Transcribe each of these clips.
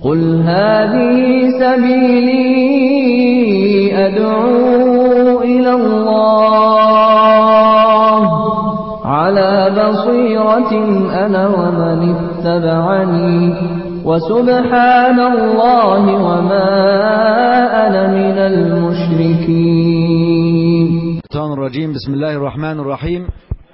قل هذه سبيلي أدعو إلى الله على بصيرة أنا ومن اتبعني وسبحان الله وما أنا من المشركين الشيطان الرجيم بسم الله الرحمن الرحيم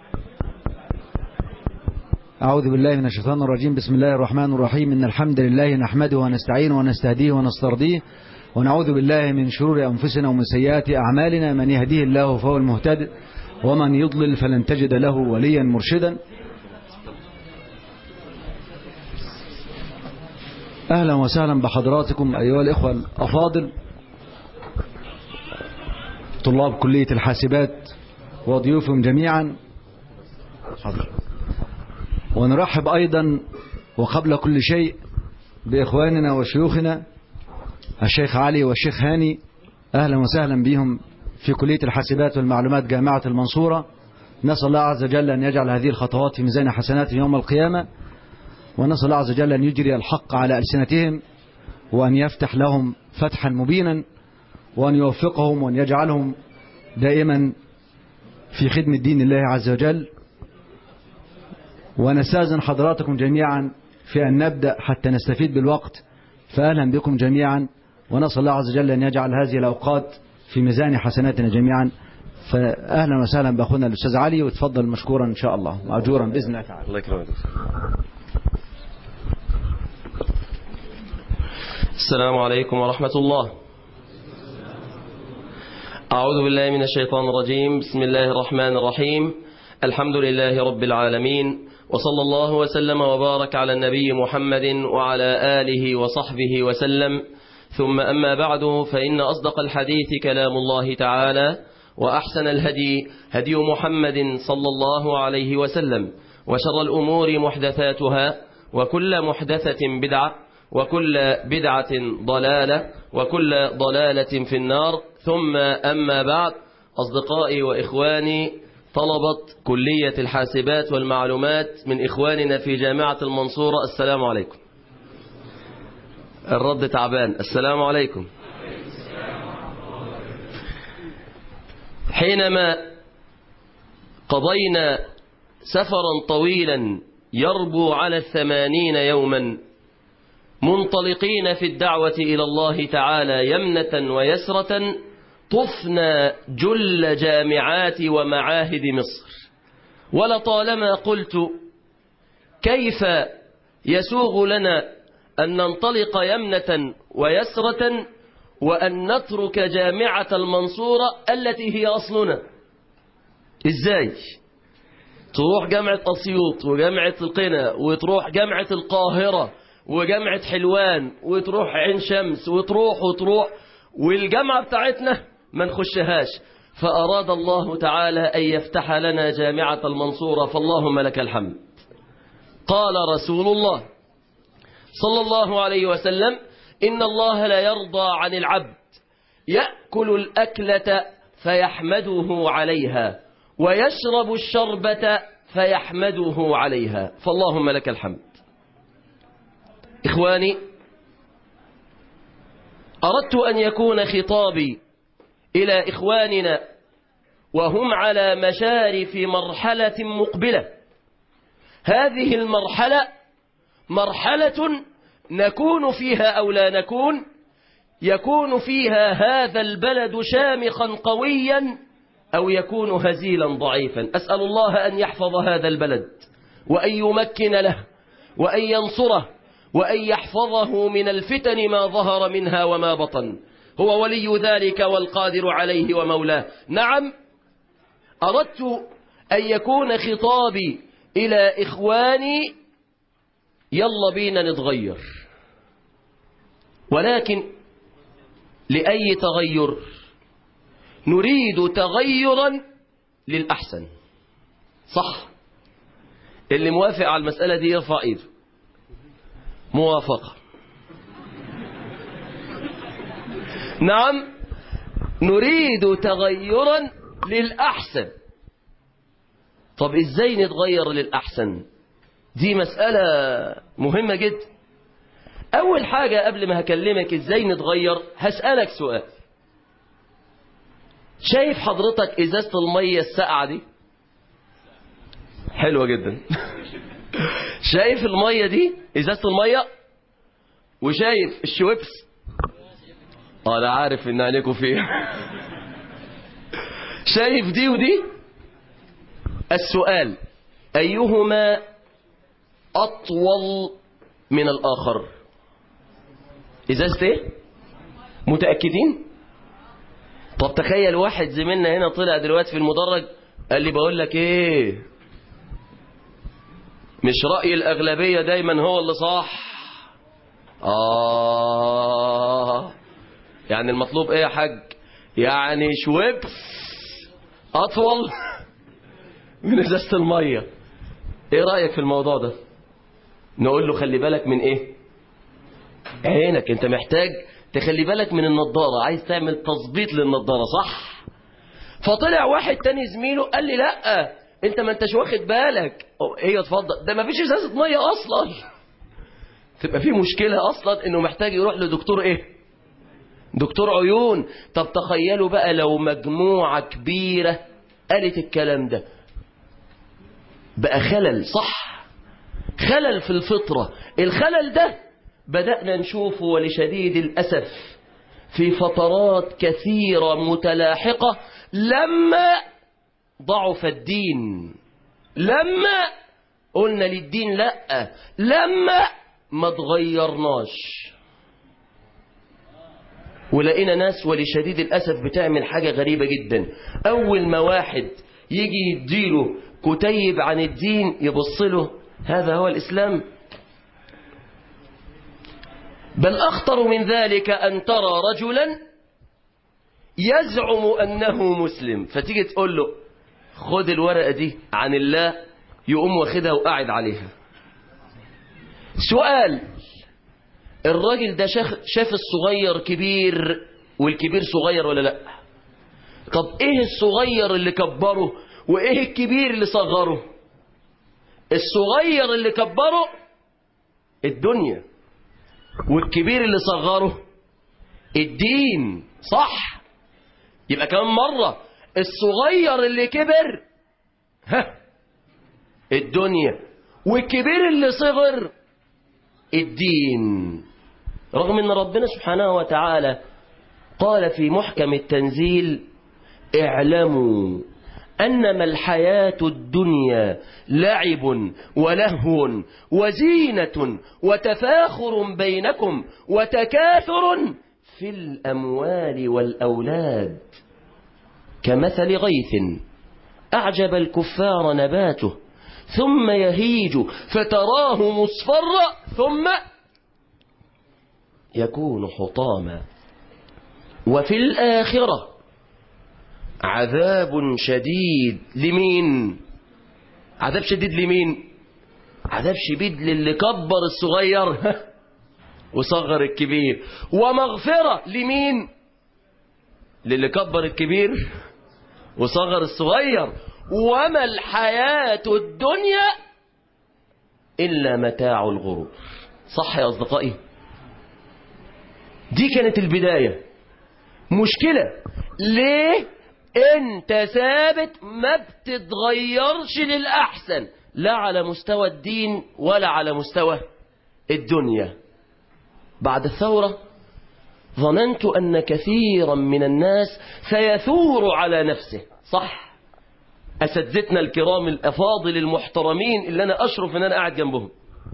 أعوذ بالله من الشيطان الرجيم بسم الله الرحمن الرحيم إن الحمد لله نحمده ونستعينه ونستهديه ونسترضيه ونعوذ بالله من شرور أنفسنا ومن سيئات أعمالنا من يهديه الله فهو المهتد ومن يضلل فلن تجد له وليا مرشدا أهلا وسهلا بحضراتكم أيها الإخوة الأفاضل طلاب كلية الحاسبات وضيوفهم جميعا حضر. ونرحب أيضا وقبل كل شيء بإخواننا وشيوخنا الشيخ علي والشيخ هاني أهلا وسهلا بهم في كلية الحاسبات والمعلومات جامعة المنصورة نسأل الله عز وجل أن يجعل هذه الخطوات في ميزان حسناتهم يوم القيامة ونسأل الله عز وجل أن يجري الحق على ألسنتهم وأن يفتح لهم فتحا مبينا وأن يوفقهم وأن يجعلهم دائما في خدمة دين الله عز وجل ونستاذن حضراتكم جميعا في أن نبدأ حتى نستفيد بالوقت فأهلا بكم جميعا ونسأل الله عز وجل أن يجعل هذه الأوقات في ميزان حسناتنا جميعا فأهلا وسهلا بأخونا الأستاذ علي وتفضل مشكورا إن شاء الله مأجورا بإذن الله تعالى الله يكرمك السلام عليكم ورحمة الله أعوذ بالله من الشيطان الرجيم بسم الله الرحمن الرحيم الحمد لله رب العالمين وصلى الله وسلم وبارك على النبي محمد وعلى آله وصحبه وسلم ثم أما بعد فإن أصدق الحديث كلام الله تعالى وأحسن الهدي هدي محمد صلى الله عليه وسلم وشر الأمور محدثاتها وكل محدثة بدعة وكل بدعة ضلالة وكل ضلالة في النار ثم أما بعد أصدقائي وإخواني طلبة كلية الحاسبات والمعلومات من إخواننا في جامعة المنصورة السلام عليكم الرد تعبان السلام عليكم حينما قضينا سفرا طويلا يربو على الثمانين يوما منطلقين في الدعوة إلى الله تعالى يمنة ويسرة طفنا جل جامعات ومعاهد مصر ولطالما قلت كيف يسوغ لنا أن ننطلق يمنة ويسرة وأن نترك جامعة المنصورة التي هي أصلنا إزاي تروح جامعة أسيوط وجامعة القنا وتروح جامعة القاهرة وجامعة حلوان وتروح عين شمس وتروح وتروح والجامعة بتاعتنا ما نخشهاش فأراد الله تعالى أن يفتح لنا جامعة المنصورة فاللهم لك الحمد قال رسول الله صلى الله عليه وسلم إن الله لا يرضى عن العبد يأكل الأكلة فيحمده عليها ويشرب الشربة فيحمده عليها فاللهم لك الحمد إخواني أردت أن يكون خطابي إلى إخواننا وهم على مشارف مرحلة مقبلة هذه المرحلة مرحلة نكون فيها أو لا نكون يكون فيها هذا البلد شامخا قويا أو يكون هزيلا ضعيفا أسأل الله أن يحفظ هذا البلد وأن يمكن له وأن ينصره وأن يحفظه من الفتن ما ظهر منها وما بطن هو ولي ذلك والقادر عليه ومولاه نعم أردت أن يكون خطابي إلى إخواني يلا بينا نتغير ولكن لأي تغير نريد تغيرا للأحسن صح اللي موافق على المسألة دي يرفع ايده موافقة نعم نريد تغيرا للأحسن طب ازاي نتغير للأحسن دي مسألة مهمة جدا أول حاجة قبل ما هكلمك إزاي نتغير هسألك سؤال شايف حضرتك إزازة المية الساقعة دي حلوة جدا شايف المية دي إزازة المية وشايف الشويبس اه انا عارف ان عينيكوا فيها شايف دي ودي السؤال ايهما اطول من الاخر ازازه ايه متاكدين طب تخيل واحد زميلنا هنا طلع دلوقتي في المدرج قال لي بقول لك ايه مش راي الاغلبيه دايما هو اللي صح آه يعني المطلوب إيه يا حاج يعني شويبس أطول من إزازة المية إيه رأيك في الموضوع ده نقول له خلي بالك من إيه عينك أنت محتاج تخلي بالك من النضارة عايز تعمل تظبيط للنضارة صح فطلع واحد تاني زميله قال لي لا انت ما انتش واخد بالك ايه اتفضل ده ما فيش ازازه ميه اصلا تبقى في مشكلة أصلا إنه محتاج يروح لدكتور إيه؟ دكتور عيون طب تخيلوا بقى لو مجموعة كبيرة قالت الكلام ده بقى خلل صح خلل في الفطرة الخلل ده بدأنا نشوفه ولشديد الأسف في فترات كثيرة متلاحقة لما ضعف الدين لما قلنا للدين لا لما ما تغيرناش ولقينا ناس ولشديد الأسف بتعمل حاجة غريبة جدا أول ما واحد يجي يديله كتيب عن الدين يبص له هذا هو الإسلام بل أخطر من ذلك أن ترى رجلا يزعم أنه مسلم فتيجي تقول له خد الورقة دي عن الله يقوم واخدها وقاعد عليها سؤال الراجل ده شاف الصغير كبير والكبير صغير ولا لا طب ايه الصغير اللي كبره وايه الكبير اللي صغره الصغير اللي كبره الدنيا والكبير اللي صغره الدين صح يبقى كمان مرة الصغير اللي كبر ها الدنيا والكبير اللي صغر الدين رغم ان ربنا سبحانه وتعالى قال في محكم التنزيل اعلموا انما الحياه الدنيا لعب ولهو وزينه وتفاخر بينكم وتكاثر في الاموال والاولاد كمثل غيث اعجب الكفار نباته ثم يهيج فتراه مصفرا ثم يكون حطاما وفي الآخرة عذاب شديد لمين عذاب شديد لمين عذاب شديد للي كبر الصغير وصغر الكبير ومغفرة لمين للي كبر الكبير وصغر الصغير وما الحياة الدنيا إلا متاع الغرور صح يا أصدقائي دي كانت البداية مشكلة ليه انت ثابت ما بتتغيرش للأحسن لا على مستوى الدين ولا على مستوى الدنيا بعد الثورة ظننت أن كثيرا من الناس سيثور على نفسه صح أساتذتنا الكرام الأفاضل المحترمين اللي أنا أشرف أن أنا قاعد جنبهم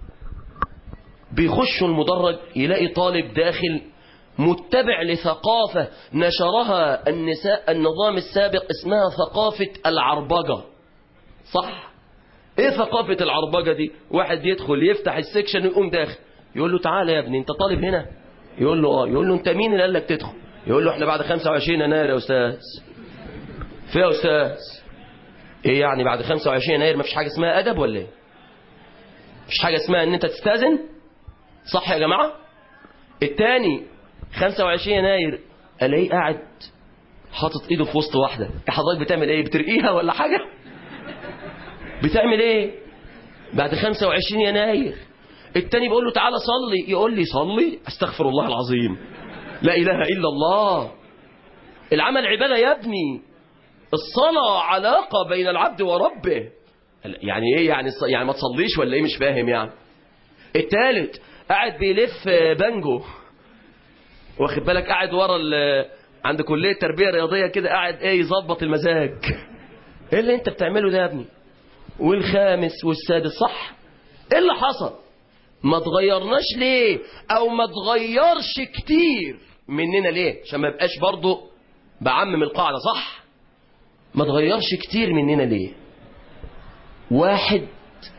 بيخشوا المدرج يلاقي طالب داخل متبع لثقافة نشرها النساء النظام السابق اسمها ثقافة العربجة صح ايه ثقافة العربجة دي واحد يدخل يفتح السكشن ويقوم داخل يقول له تعالى يا ابني انت طالب هنا يقول له اه يقول له انت مين اللي قال لك تدخل يقول له احنا بعد 25 يناير يا استاذ في يا استاذ ايه يعني بعد 25 يناير مفيش حاجة اسمها ادب ولا ايه مفيش حاجة اسمها ان انت تستاذن صح يا جماعة التاني 25 يناير الاقيه قاعد حاطط ايده في وسط واحدة حضرتك بتعمل ايه بترقيها ولا حاجة بتعمل ايه بعد 25 يناير التاني بقول له تعالى صلي يقول لي صلي استغفر الله العظيم لا إله إلا الله العمل عبادة يا ابني الصلاة علاقة بين العبد وربه يعني ايه يعني الص- يعني ما تصليش ولا ايه مش فاهم يعني التالت قاعد بيلف بانجو واخد بالك قاعد ورا ال- عند كلية تربية رياضية كده قاعد ايه يظبط المزاج ايه اللي انت بتعمله ده يا ابني والخامس والسادس صح ايه اللي حصل ما تغيرناش ليه او ما تغيرش كتير مننا ليه عشان ما يبقاش برضه بعمم القاعدة صح ما تغيرش كتير مننا ليه واحد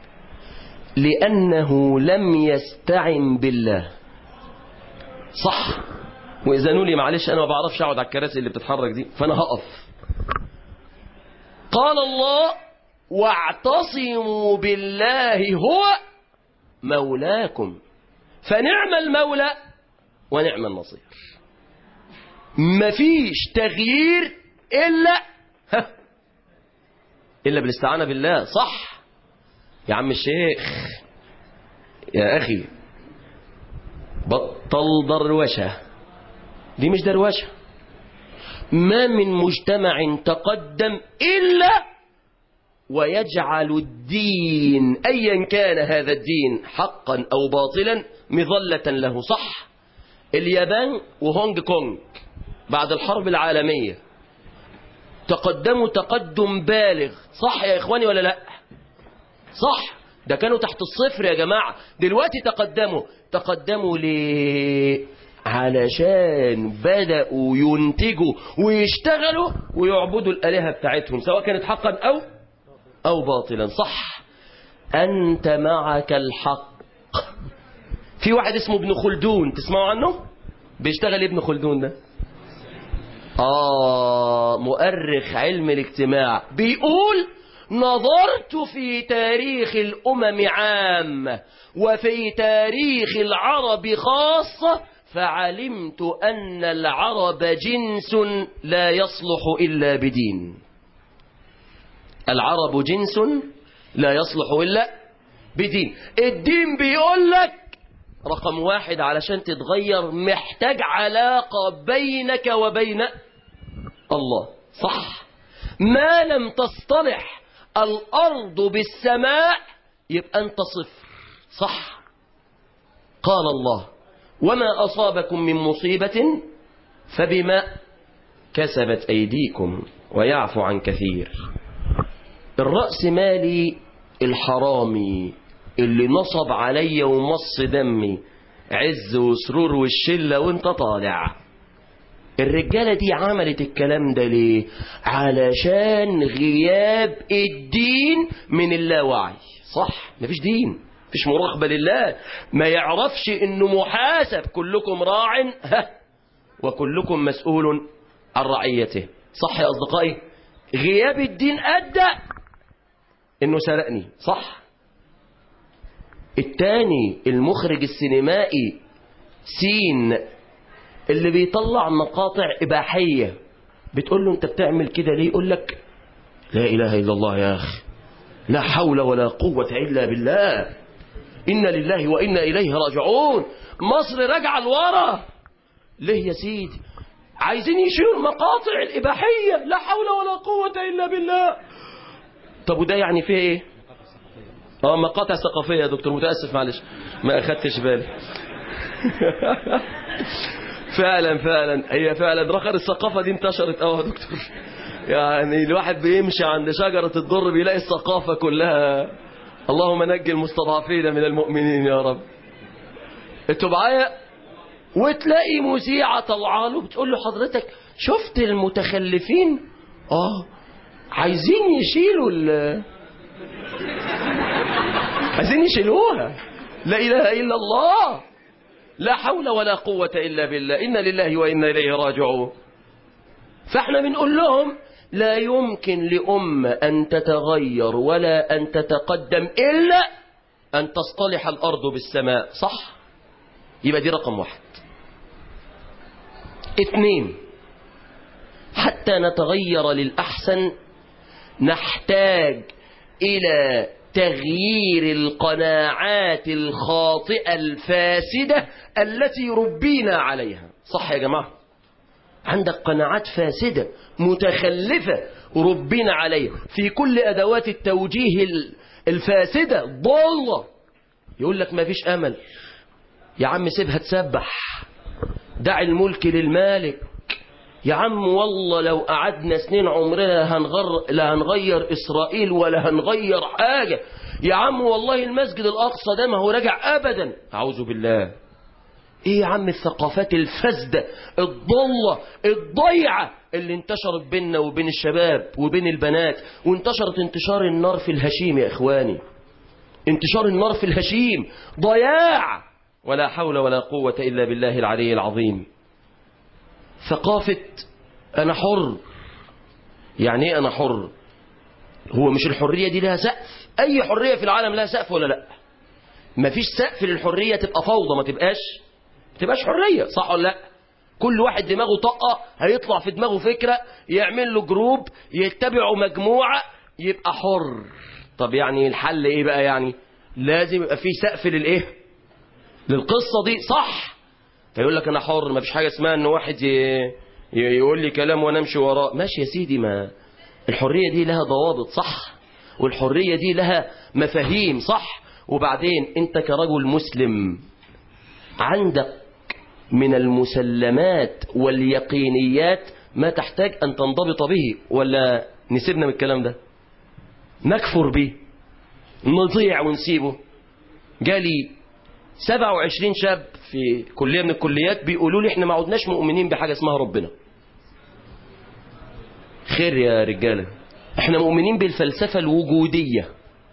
لأنه لم يستعن بالله صح وإذا لي معلش أنا ما بعرفش أقعد على الكراسي اللي بتتحرك دي فأنا هقف قال الله واعتصموا بالله هو مولاكم فنعم المولى ونعم النصير مفيش تغيير إلا ها إلا بالاستعانة بالله صح يا عم الشيخ يا أخي بطل دروشة دي مش دروشة ما من مجتمع تقدم إلا ويجعل الدين أيا كان هذا الدين حقا أو باطلا مظلة له صح اليابان وهونج كونج بعد الحرب العالمية تقدموا تقدم بالغ صح يا إخواني ولا لا صح ده كانوا تحت الصفر يا جماعة دلوقتي تقدموا تقدموا ليه علشان بدأوا ينتجوا ويشتغلوا ويعبدوا الآلهة بتاعتهم سواء كانت حقا أو أو باطلا صح أنت معك الحق في واحد اسمه ابن خلدون تسمعوا عنه بيشتغل ابن خلدون ده آه مؤرخ علم الاجتماع بيقول نظرت في تاريخ الأمم عام وفي تاريخ العرب خاصة فعلمت أن العرب جنس لا يصلح إلا بدين العرب جنس لا يصلح إلا بدين الدين بيقول لك رقم واحد علشان تتغير محتاج علاقة بينك وبين الله صح ما لم تصطلح الأرض بالسماء يبقى أنت صفر صح قال الله وما أصابكم من مصيبة فبما كسبت أيديكم ويعفو عن كثير الرأس مالي الحرامي اللي نصب علي ومص دمي عز وسرور والشلة وانت طالع الرجالة دي عملت الكلام ده ليه علشان غياب الدين من اللاوعي صح مفيش دين مفيش مراقبة لله ما يعرفش انه محاسب كلكم راع ها وكلكم مسؤول عن رعيته صح يا أصدقائي غياب الدين أدى انه سرقني صح التاني المخرج السينمائي سين اللي بيطلع مقاطع إباحية بتقول له أنت بتعمل كده ليه يقول لك لا إله إلا الله يا أخي لا حول ولا قوة إلا بالله إنا لله وإنا إليه راجعون مصر راجعة لورا ليه يا سيدي عايزين يشيلوا المقاطع الإباحية لا حول ولا قوة إلا بالله طب وده يعني فيه إيه اه مقاطع ثقافية يا دكتور متأسف معلش ما أخدتش بالي فعلا فعلا هي فعلا رخر الثقافة دي انتشرت قوي يا دكتور يعني الواحد بيمشي عند شجرة الضر بيلاقي الثقافة كلها اللهم نجي المستضعفين من المؤمنين يا رب انتوا معايا وتلاقي مذيعة طالعه له بتقول له حضرتك شفت المتخلفين اه عايزين يشيلوا ال عايزين يشيلوها لا إله إلا الله لا حول ولا قوة إلا بالله إنا لله وإنا إليه راجعون فاحنا بنقول لهم لا يمكن لأمة أن تتغير ولا أن تتقدم إلا أن تصطلح الأرض بالسماء صح يبقى دي رقم واحد اثنين حتى نتغير للأحسن نحتاج إلى تغيير القناعات الخاطئة الفاسدة التي ربينا عليها صح يا جماعة عندك قناعات فاسدة متخلفة ربنا عليها في كل أدوات التوجيه ال- الفاسدة ضالة يقول لك ما فيش أمل يا عم سيبها تسبح دع الملك للمالك يا عم والله لو قعدنا سنين عمرنا هنغر لا هنغير إسرائيل ولا هنغير حاجة يا عم والله المسجد الأقصى ده ما هو راجع أبدا أعوذ بالله ايه يا عم الثقافات الفاسدة الضالة الضيعة اللي انتشرت بيننا وبين الشباب وبين البنات وانتشرت انتشار النار في الهشيم يا اخواني انتشار النار في الهشيم ضياع ولا حول ولا قوة إلا بالله العلي العظيم ثقافة أنا حر يعني ايه أنا حر هو مش الحرية دي لها سقف أي حرية في العالم لها سقف ولا لا مفيش سقف للحرية تبقى فوضى ما تبقاش تبقاش حرية صح ولا لا كل واحد دماغه طاقة هيطلع في دماغه فكرة يعمل له جروب يتبعوا مجموعة يبقى حر طب يعني الحل ايه بقى يعني لازم يبقى فيه سقف للايه للقصة دي صح فيقول لك انا حر ما فيش حاجة اسمها ان واحد ي... ي- يقول لي كلام وانا امشي وراه ماشي يا سيدي ما الحرية دي لها ضوابط صح والحرية دي لها مفاهيم صح وبعدين انت كرجل مسلم عندك من المسلمات واليقينيات ما تحتاج أن تنضبط به ولا نسيبنا من الكلام ده نكفر به نضيع ونسيبه جالي 27 شاب في كلية من الكليات بيقولوا لي احنا ما عدناش مؤمنين بحاجة اسمها ربنا خير يا رجالة احنا مؤمنين بالفلسفة الوجودية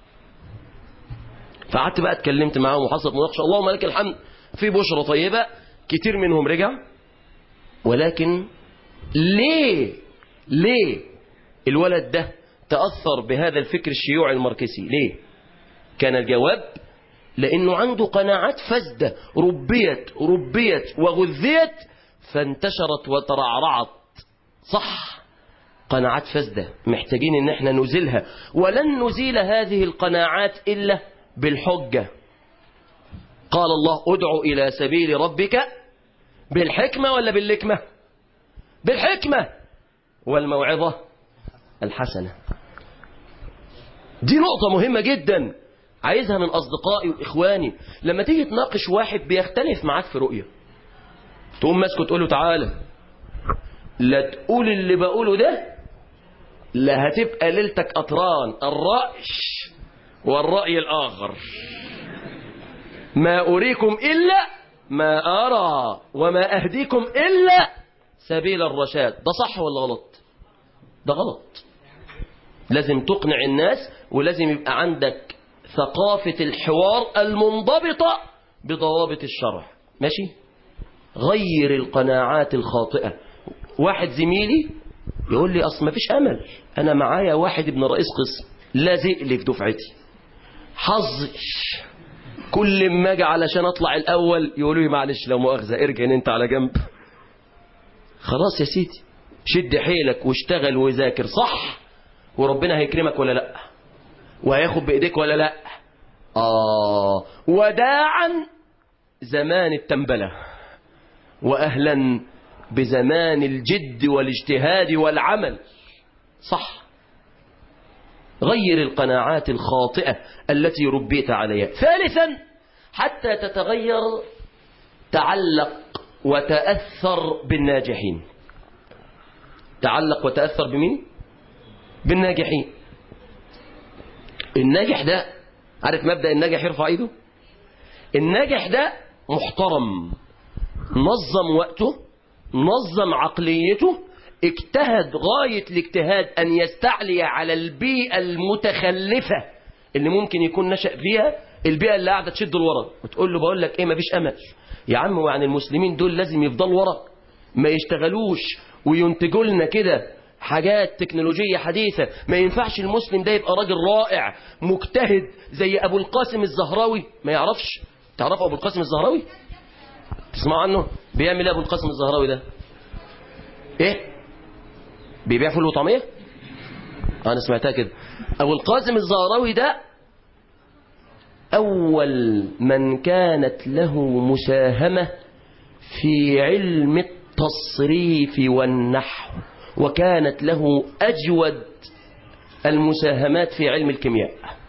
فقعدت بقى اتكلمت معاهم وحصلت مناقشه اللهم لك الحمد في بشرى طيبه كتير منهم رجع ولكن ليه ليه الولد ده تاثر بهذا الفكر الشيوعي الماركسي ليه كان الجواب لانه عنده قناعات فاسده ربيت ربيت وغذيت فانتشرت وترعرعت صح قناعات فاسدة محتاجين ان احنا نزيلها ولن نزيل هذه القناعات الا بالحجة قال الله ادعو الى سبيل ربك بالحكمة ولا باللكمة بالحكمة والموعظة الحسنة دي نقطة مهمة جدا عايزها من أصدقائي وإخواني لما تيجي تناقش واحد بيختلف معاك في رؤية تقوم ماسكه تقول له تعالى لا تقول اللي بقوله ده لا هتبقى ليلتك قطران الرأي والرأي الآخر ما أريكم إلا ما أرى وما أهديكم إلا سبيل الرشاد ده صح ولا غلط ده غلط لازم تقنع الناس ولازم يبقى عندك ثقافة الحوار المنضبطة بضوابط الشرع ماشي غير القناعات الخاطئة واحد زميلي يقول لي أصل ما فيش أمل أنا معايا واحد ابن رئيس قسم لازق لي في دفعتي حظي كل ما اجي علشان اطلع الاول يقولوا لي معلش لو مؤاخذه ارجع انت على جنب خلاص يا سيدي شد حيلك واشتغل وذاكر صح وربنا هيكرمك ولا لا وهياخد بايديك ولا لا اه وداعا زمان التنبله واهلا بزمان الجد والاجتهاد والعمل صح غير القناعات الخاطئة التي ربيت عليها ثالثا حتى تتغير تعلق وتأثر بالناجحين تعلق وتأثر بمين بالناجحين الناجح ده عارف مبدأ الناجح يرفع ايده الناجح ده محترم نظم وقته نظم عقليته اجتهد غاية الاجتهاد أن يستعلي على البيئة المتخلفة اللي ممكن يكون نشأ فيها البيئة اللي قاعدة تشد لورا وتقول له بقول لك ايه مفيش أمل يا عم ويعني المسلمين دول لازم يفضلوا ورا ما يشتغلوش وينتجوا لنا كده حاجات تكنولوجية حديثة ما ينفعش المسلم ده يبقى راجل رائع مجتهد زي أبو القاسم الزهراوي ما يعرفش تعرفوا أبو القاسم الزهراوي تسمعوا عنه بيعمل ايه أبو القاسم الزهراوي ده ايه بيبيع فول وطعميه انا سمعتها كده ابو القاسم الزهراوي ده أول من كانت له مساهمة في علم التصريف والنحو وكانت له أجود المساهمات في علم الكيمياء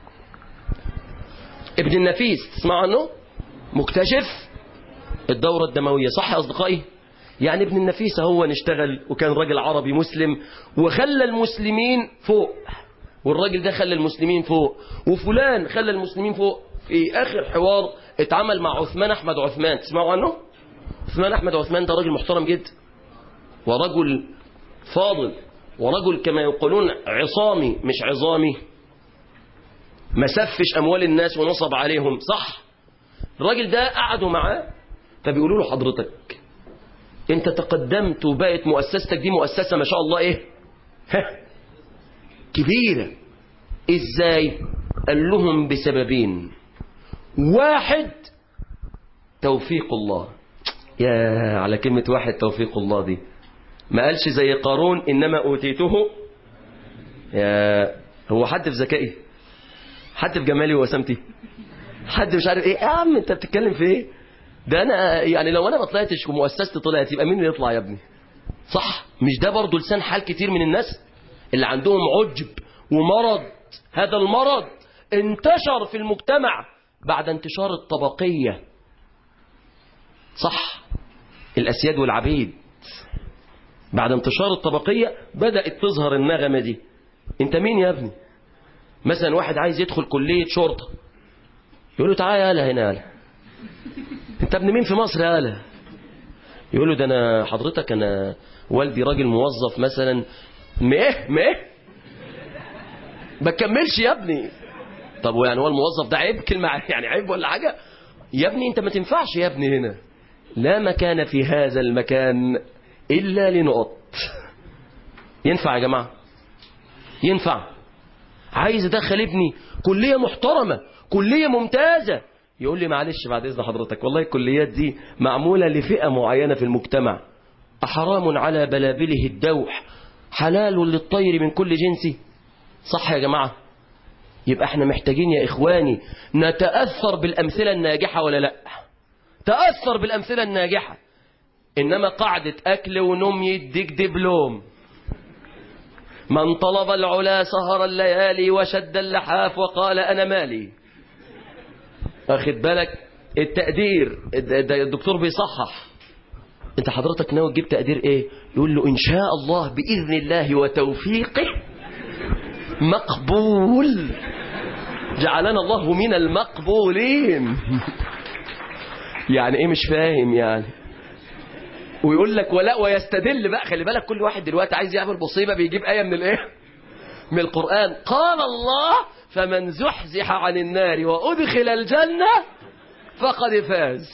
ابن النفيس تسمع عنه مكتشف الدورة الدموية صح يا أصدقائي يعني ابن النفيس هو نشتغل وكان راجل عربي مسلم وخلى المسلمين فوق والراجل ده خلى المسلمين فوق وفلان خلى المسلمين فوق في آخر حوار اتعمل مع عثمان أحمد عثمان تسمعوا عنه عثمان أحمد عثمان ده راجل محترم جدا ورجل فاضل ورجل كما يقولون عصامي مش عظامي ما سفش أموال الناس ونصب عليهم صح الراجل ده قعدوا معاه فبيقولوا له حضرتك انت تقدمت وبقت مؤسستك دي مؤسسة ما شاء الله ايه ها كبيرة ازاي قال لهم بسببين واحد توفيق الله يا على كلمة واحد توفيق الله دي ما قالش زي قارون إنما أوتيته يا هو حد في ذكائي حد في جمالي ووسامتي حد مش عارف ايه يا عم انت بتتكلم في ايه ده انا يعني لو انا ما طلعتش ومؤسستي طلعت يبقى مين اللي يطلع يا ابني صح مش ده برضو لسان حال كتير من الناس اللي عندهم عجب ومرض هذا المرض انتشر في المجتمع بعد انتشار الطبقية صح الأسياد والعبيد بعد انتشار الطبقية بدأت تظهر النغمة دي انت مين يا ابني مثلا واحد عايز يدخل كلية شرطة يقول له تعالى يالا هنا يالا انت ابن مين في مصر يالا يقول له ده انا حضرتك انا والدي راجل موظف مثلا ميه ميه ما تكملش يا ابني طب ويعني هو الموظف ده عيب كلمة يعني عيب ولا حاجة يا ابني انت ما تنفعش يا ابني هنا لا مكان في هذا المكان إلا لنقط ينفع يا جماعة ينفع عايز ادخل ابني كلية محترمة كلية ممتازة يقول لي معلش بعد إذن حضرتك والله الكليات دي معمولة لفئة معينة في المجتمع أحرام على بلابله الدوح حلال للطير من كل جنس صح يا جماعة يبقى احنا محتاجين يا إخواني نتأثر بالأمثلة الناجحة ولا لا تأثر بالأمثلة الناجحة إنما قعدة أكل ونوم يديك دبلوم من طلب العلا سهر الليالي وشد اللحاف وقال أنا مالي أخد بالك التقدير الدكتور بيصحح انت حضرتك ناوي تجيب تقدير ايه يقول له ان شاء الله باذن الله وتوفيقه مقبول جعلنا الله من المقبولين يعني ايه مش فاهم يعني ويقول لك ولا ويستدل بقى خلي بالك كل واحد دلوقتي عايز يعمل مصيبه بيجيب ايه من الايه من القران قال الله فمن زحزح عن النار وادخل الجنه فقد فاز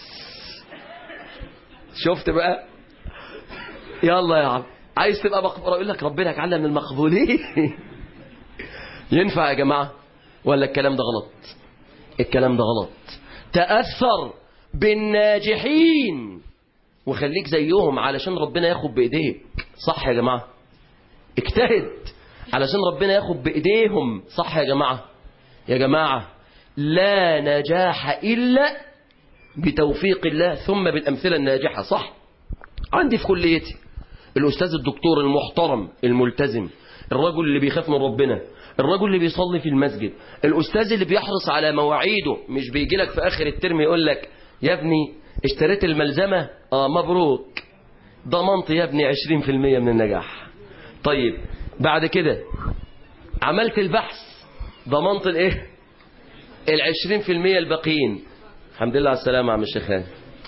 شفت بقى يلا يا عم عايز تبقى مقبول يقول لك ربنا يجعلنا من المقبولين ينفع يا جماعه ولا الكلام ده غلط الكلام ده غلط تاثر بالناجحين وخليك زيهم علشان ربنا ياخد بايديك صح يا جماعه اجتهد علشان ربنا ياخد بايديهم صح يا جماعه يا جماعه لا نجاح الا بتوفيق الله ثم بالامثله الناجحه صح عندي في كليتي الاستاذ الدكتور المحترم الملتزم الرجل اللي بيخاف من ربنا الرجل اللي بيصلي في المسجد الأستاذ اللي بيحرص على مواعيده مش بيجي لك في آخر الترم يقول لك يا ابني اشتريت الملزمة آه مبروك ضمنت يا ابني 20% من النجاح طيب بعد كده عملت البحث ضمنت الايه ال 20% الباقيين الحمد لله على السلامة يا عم الشيخان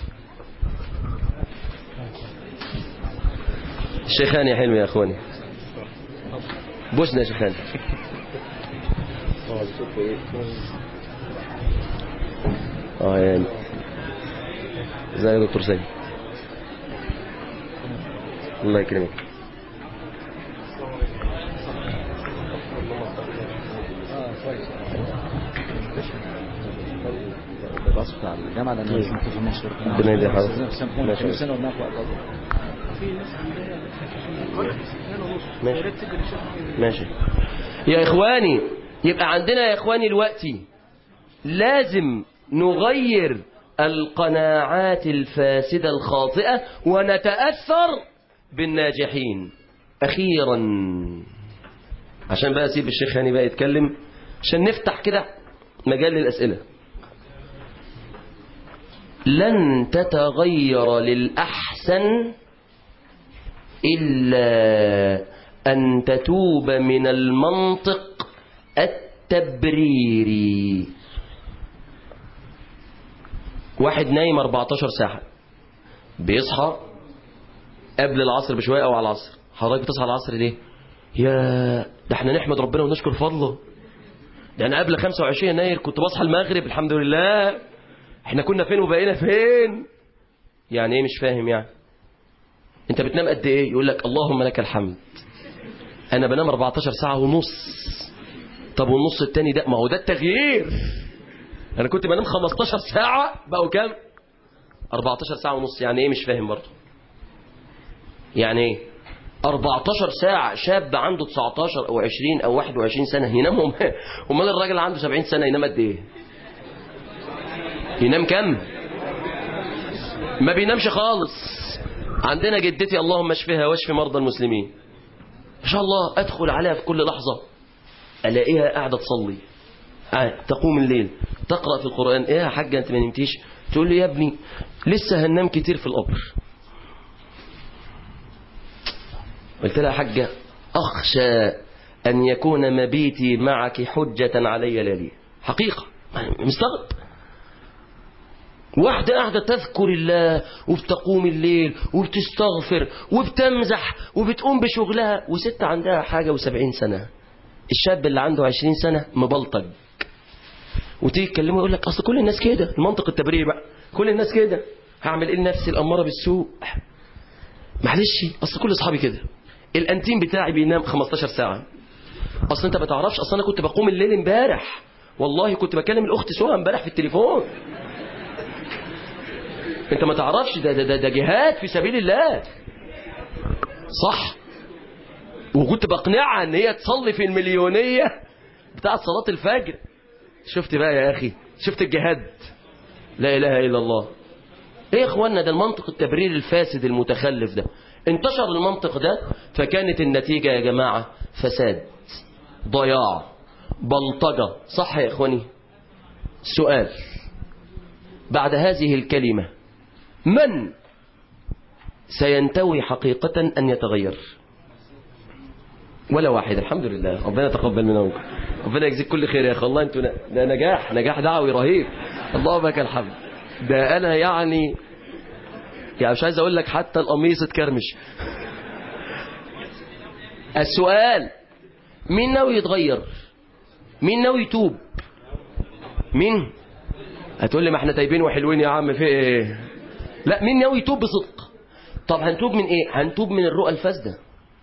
الشيخان يا حلمي يا اخواني بوسنا يا شيخان اه يعني ازيك يا دكتور سيد الله يكرمك الرأس بتاع الجامعة لأن مش مكتوب في مصر ربنا يدي حضرتك. سامحونا ماشي. كل سنة وناخد وقت ماشي ماشي يا اخواني يبقى عندنا يا اخواني دلوقتي لازم نغير القناعات الفاسدة الخاطئة ونتأثر بالناجحين أخيرا عشان بقى أسيب الشيخ هاني بقى يتكلم عشان نفتح كده مجال للأسئلة لن تتغير للأحسن إلا أن تتوب من المنطق التبريري واحد نايم 14 ساعة بيصحى قبل العصر بشوية أو على العصر حضرتك بتصحى على العصر ليه؟ يا ده احنا نحمد ربنا ونشكر فضله ده انا قبل 25 يناير كنت بصحى المغرب الحمد لله احنا كنا فين وبقينا فين يعني ايه مش فاهم يعني انت بتنام قد ايه يقول لك اللهم لك الحمد انا بنام 14 ساعة ونص طب والنص التاني ده ما هو ده التغيير انا كنت بنام 15 ساعة بقوا كام 14 ساعة ونص يعني ايه مش فاهم برضه يعني ايه 14 ساعة شاب عنده 19 او 20 او 21 سنة ينام هم امال الراجل عنده 70 سنة ينام قد ايه ينام كم ما بينامش خالص عندنا جدتي اللهم اشفها واشف مرضى المسلمين ان شاء الله ادخل عليها في كل لحظة الاقيها قاعدة تصلي قاعدة تقوم الليل تقرأ في القرآن ايه يا حاجة انت ما نمتيش تقول لي يا ابني لسه هننام كتير في القبر قلت لها يا حاجة أخشى أن يكون مبيتي معك حجة علي لا لي حقيقة مستغرب واحدة قاعدة تذكر الله وبتقوم الليل وبتستغفر وبتمزح وبتقوم بشغلها وست عندها حاجة وسبعين سنة الشاب اللي عنده عشرين سنة مبلطج وتيجي تكلمه يقول لك أصل كل الناس كده المنطق التبريري بقى كل الناس كده هعمل ايه لنفسي الأمارة بالسوء معلش أصل كل أصحابي كده الأنتيم بتاعي بينام 15 ساعة أصل أنت ما تعرفش أصل أنا كنت بقوم الليل امبارح والله كنت بكلم الأخت سهى امبارح في التليفون أنت ما تعرفش ده, ده, ده, ده جهاد في سبيل الله صح وكنت بقنعها ان هي تصلي في المليونية بتاعت صلاة الفجر شفت بقى يا أخي شفت الجهاد لا إله إلا الله ايه يا اخوانا ده المنطق التبرير الفاسد المتخلف ده انتشر المنطق ده فكانت النتيجة يا جماعة فساد ضياع بلطجة صح يا اخواني سؤال بعد هذه الكلمة من سينتوي حقيقة أن يتغير ولا واحد الحمد لله ربنا يتقبل منا ومنكم ربنا يجزيك كل خير يا اخي الله انتوا ده نجاح نجاح دعوي رهيب اللهم لك الحمد ده انا يعني يعني مش عايز اقول لك حتى القميص اتكرمش السؤال مين ناوي يتغير مين ناوي يتوب مين هتقول لي ما احنا تايبين وحلوين يا عم في ايه لا مين ناوي يتوب بصدق طب هنتوب من ايه هنتوب من الرؤى الفاسده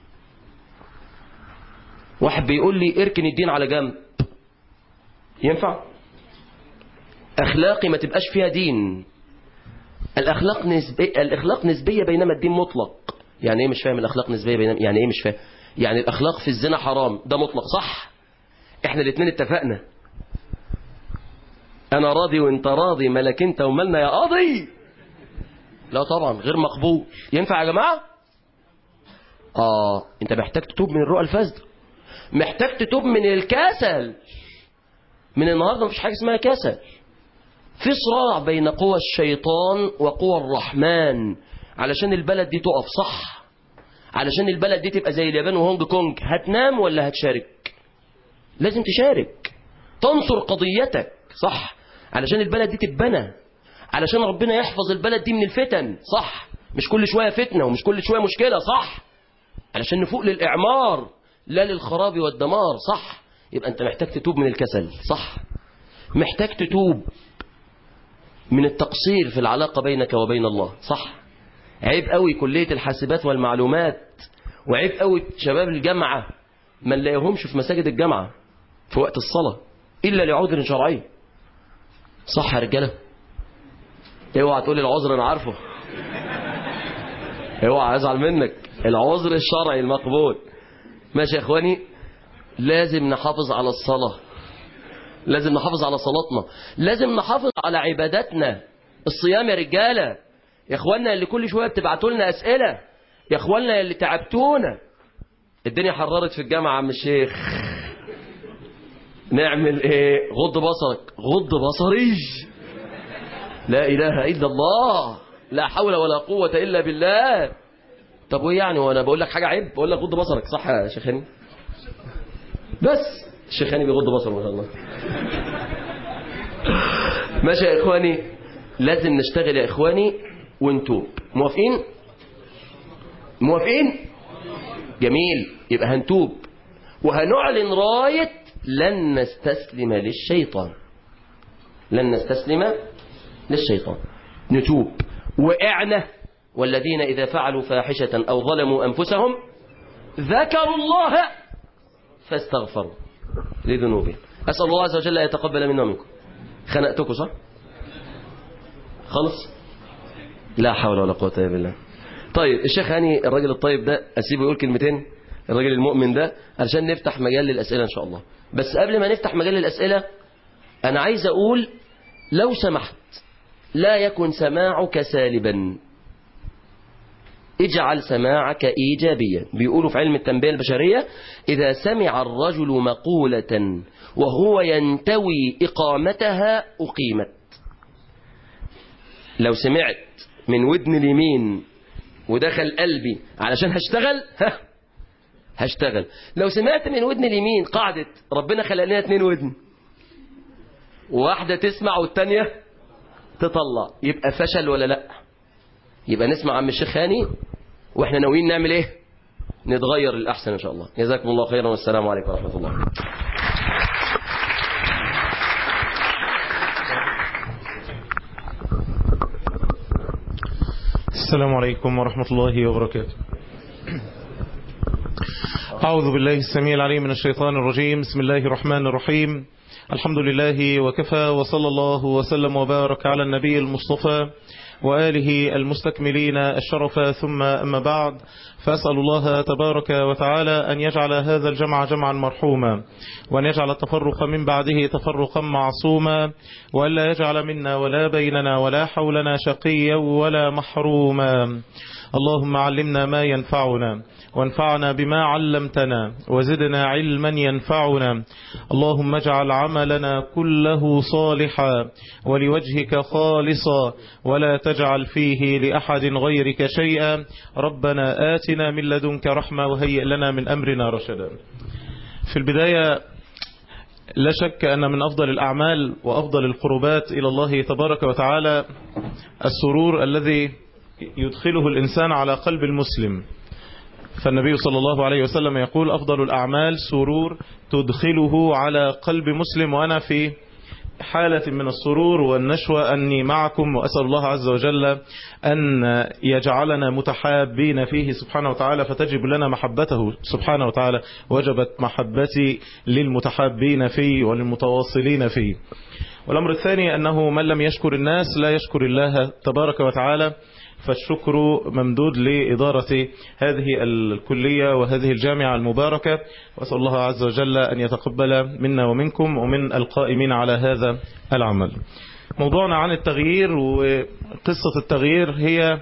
واحد بيقول لي اركن الدين على جنب ينفع اخلاقي ما تبقاش فيها دين الاخلاق نسبيه الاخلاق نسبيه بينما الدين مطلق يعني ايه مش فاهم الاخلاق نسبيه بينما يعني ايه مش فاهم يعني الاخلاق في الزنا حرام ده مطلق صح احنا الاثنين اتفقنا انا راضي وانت راضي مالك انت ومالنا يا قاضي لا طبعا غير مقبول ينفع يا جماعه اه انت محتاج تتوب من الرؤى الفاسده محتاج تتوب من الكسل من النهارده مفيش حاجه اسمها كسل في صراع بين قوى الشيطان وقوى الرحمن علشان البلد دي تقف صح علشان البلد دي تبقى زي اليابان وهونج كونج هتنام ولا هتشارك لازم تشارك تنصر قضيتك صح علشان البلد دي تتبنى علشان ربنا يحفظ البلد دي من الفتن صح مش كل شوية فتنة ومش كل شوية مشكلة صح علشان نفوق للإعمار لا للخراب والدمار صح يبقى أنت محتاج تتوب من الكسل صح محتاج تتوب من التقصير في العلاقة بينك وبين الله صح عيب قوي كلية الحاسبات والمعلومات وعيب قوي شباب الجامعة ما نلاقيهمش في مساجد الجامعة في وقت الصلاة إلا لعذر شرعي صح يا رجالة اوعى تقول العذر انا عارفه اوعى ازعل منك العذر الشرعي المقبول ماشي يا اخواني لازم نحافظ على الصلاة لازم نحافظ على صلاتنا لازم نحافظ على عباداتنا الصيام يا رجالة يا اخوانا اللي كل شوية بتبعتوا لنا اسئلة يا اخوانا اللي تعبتونا الدنيا حررت في الجامعة عم الشيخ نعمل ايه غض بصرك غض بصري لا اله الا الله لا حول ولا قوة الا بالله طب وايه يعني وانا بقول لك حاجة عيب بقول لك غض بصرك صح يا شيخ هاني بس الشيخ هاني بيغض بصره ما شاء الله ماشي يا اخواني لازم نشتغل يا اخواني ونتوب موافقين موافقين جميل يبقى هنتوب وهنعلن راية لن نستسلم للشيطان لن نستسلم للشيطان نتوب وقعنا والذين إذا فعلوا فاحشة أو ظلموا أنفسهم ذكروا الله فاستغفروا لذنوبهم أسأل الله عز وجل أن يتقبل منا ومنكم خنقتكم صح خلص لا حول ولا قوة إلا بالله طيب الشيخ هاني الراجل الطيب ده أسيبه يقول كلمتين الراجل المؤمن ده علشان نفتح مجال للأسئلة إن شاء الله بس قبل ما نفتح مجال للأسئلة أنا عايز أقول لو سمحت لا يكن سماعك سالبا اجعل سماعك إيجابيا بيقولوا في علم التنبيه البشرية إذا سمع الرجل مقولة وهو ينتوي إقامتها أقيمت لو سمعت من ودن اليمين ودخل قلبي علشان هشتغل ها هشتغل لو سمعت من ودن اليمين قاعدة ربنا خلق لنا اتنين ودن واحدة تسمع والتانية تطلع يبقى فشل ولا لا يبقى نسمع عم الشيخ هاني واحنا ناويين نعمل ايه نتغير للأحسن إن شاء الله جزاكم الله خيرا والسلام عليكم ورحمة الله السلام عليكم ورحمة الله وبركاته أعوذ بالله السميع العليم من الشيطان الرجيم بسم الله الرحمن الرحيم الحمد لله وكفى وصلى الله وسلم وبارك على النبي المصطفى وآله المستكملين الشرف ثم أما بعد فأسأل الله تبارك وتعالى أن يجعل هذا الجمع جمعا مرحوما وأن يجعل التفرق من بعده تفرقا معصوما وألا يجعل منا ولا بيننا ولا حولنا شقيا ولا محروما اللهم علمنا ما ينفعنا وانفعنا بما علمتنا وزدنا علما ينفعنا اللهم اجعل عملنا كله صالحا ولوجهك خالصا ولا تجعل فيه لأحد غيرك شيئا ربنا آتنا من لدنك رحمة وهيئ لنا من أمرنا رشدا في البداية لا شك أن من أفضل الأعمال وأفضل القربات إلى الله تبارك وتعالى السرور الذي يدخله الإنسان على قلب المسلم فالنبي صلى الله عليه وسلم يقول أفضل الأعمال سرور تدخله على قلب مسلم وأنا في حالة من السرور والنشوة أني معكم وأسأل الله عز وجل أن يجعلنا متحابين فيه سبحانه وتعالى فتجب لنا محبته سبحانه وتعالى وجبت محبتي للمتحابين فيه وللمتواصلين فيه والأمر الثاني أنه من لم يشكر الناس لا يشكر الله تبارك وتعالى فالشكر ممدود لإدارة هذه الكلية وهذه الجامعة المباركة وأسأل الله عز وجل أن يتقبل منا ومنكم ومن القائمين على هذا العمل موضوعنا عن التغيير وقصة التغيير هي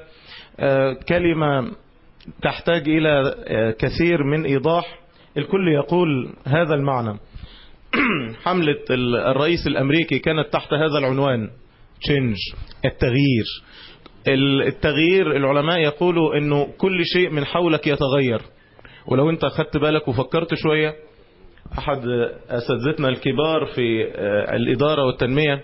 كلمة تحتاج إلى كثير من إيضاح الكل يقول هذا المعنى حملة الرئيس الأمريكي كانت تحت هذا العنوان change التغيير التغيير العلماء يقولوا انه كل شيء من حولك يتغير ولو انت خدت بالك وفكرت شوية احد اساتذتنا الكبار في الادارة والتنمية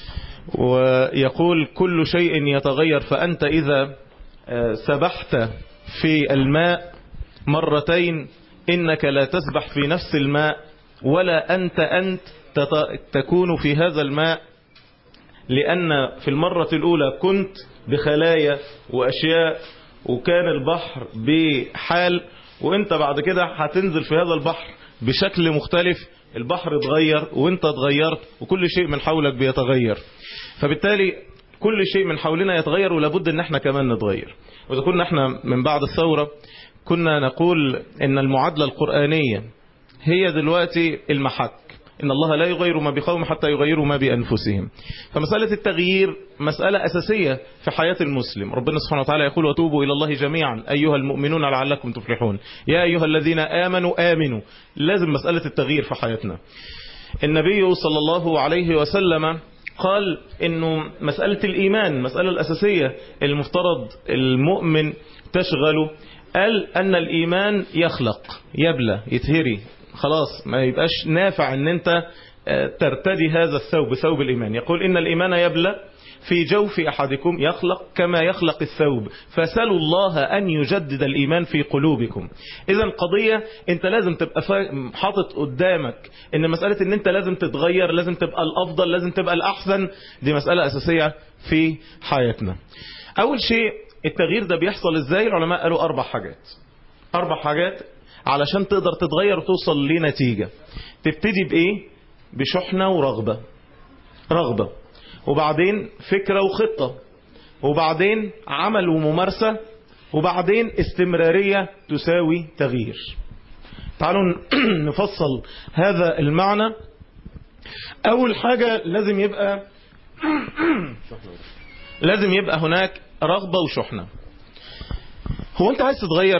ويقول كل شيء يتغير فانت اذا سبحت في الماء مرتين انك لا تسبح في نفس الماء ولا انت انت تكون في هذا الماء لأن في المرة الأولى كنت بخلايا وأشياء وكان البحر بحال وانت بعد كده هتنزل في هذا البحر بشكل مختلف البحر اتغير وانت اتغيرت وكل شيء من حولك بيتغير فبالتالي كل شيء من حولنا يتغير ولابد ان احنا كمان نتغير واذا كنا احنا من بعد الثورة كنا نقول ان المعادلة القرآنية هي دلوقتي المحك إن الله لا يغير ما بقوم حتى يغيروا ما بأنفسهم فمسألة التغيير مسألة أساسية في حياة المسلم ربنا سبحانه وتعالى يقول وتوبوا إلى الله جميعا أيها المؤمنون لعلكم تفلحون يا أيها الذين آمنوا آمنوا لازم مسألة التغيير في حياتنا النبي صلى الله عليه وسلم قال انه مسألة الايمان مسألة الاساسية المفترض المؤمن تشغله قال ان الايمان يخلق يبلى يتهري خلاص ما يبقاش نافع ان انت ترتدي هذا الثوب ثوب الايمان يقول ان الايمان يبلى في جوف أحدكم يخلق كما يخلق الثوب فسلوا الله أن يجدد الإيمان في قلوبكم إذا قضية أنت لازم تبقى حاطط قدامك إن مسألة أن أنت لازم تتغير لازم تبقى الأفضل لازم تبقى الأحسن دي مسألة أساسية في حياتنا أول شيء التغيير ده بيحصل إزاي العلماء قالوا أربع حاجات أربع حاجات علشان تقدر تتغير وتوصل لنتيجة تبتدي بإيه بشحنة ورغبة رغبة وبعدين فكرة وخطة وبعدين عمل وممارسة وبعدين استمرارية تساوي تغيير تعالوا نفصل هذا المعنى أول حاجة لازم يبقى لازم يبقى هناك رغبة وشحنة هو أنت عايز تتغير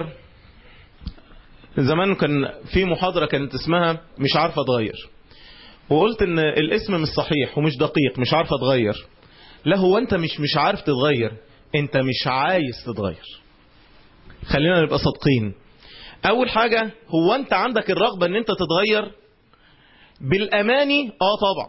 زمان كان في محاضرة كانت اسمها مش عارفة اتغير وقلت ان الاسم مش صحيح ومش دقيق مش عارف اتغير لا هو انت مش مش عارف تتغير انت مش عايز تتغير خلينا نبقى صادقين اول حاجة هو انت عندك الرغبة ان انت تتغير بالاماني اه طبعا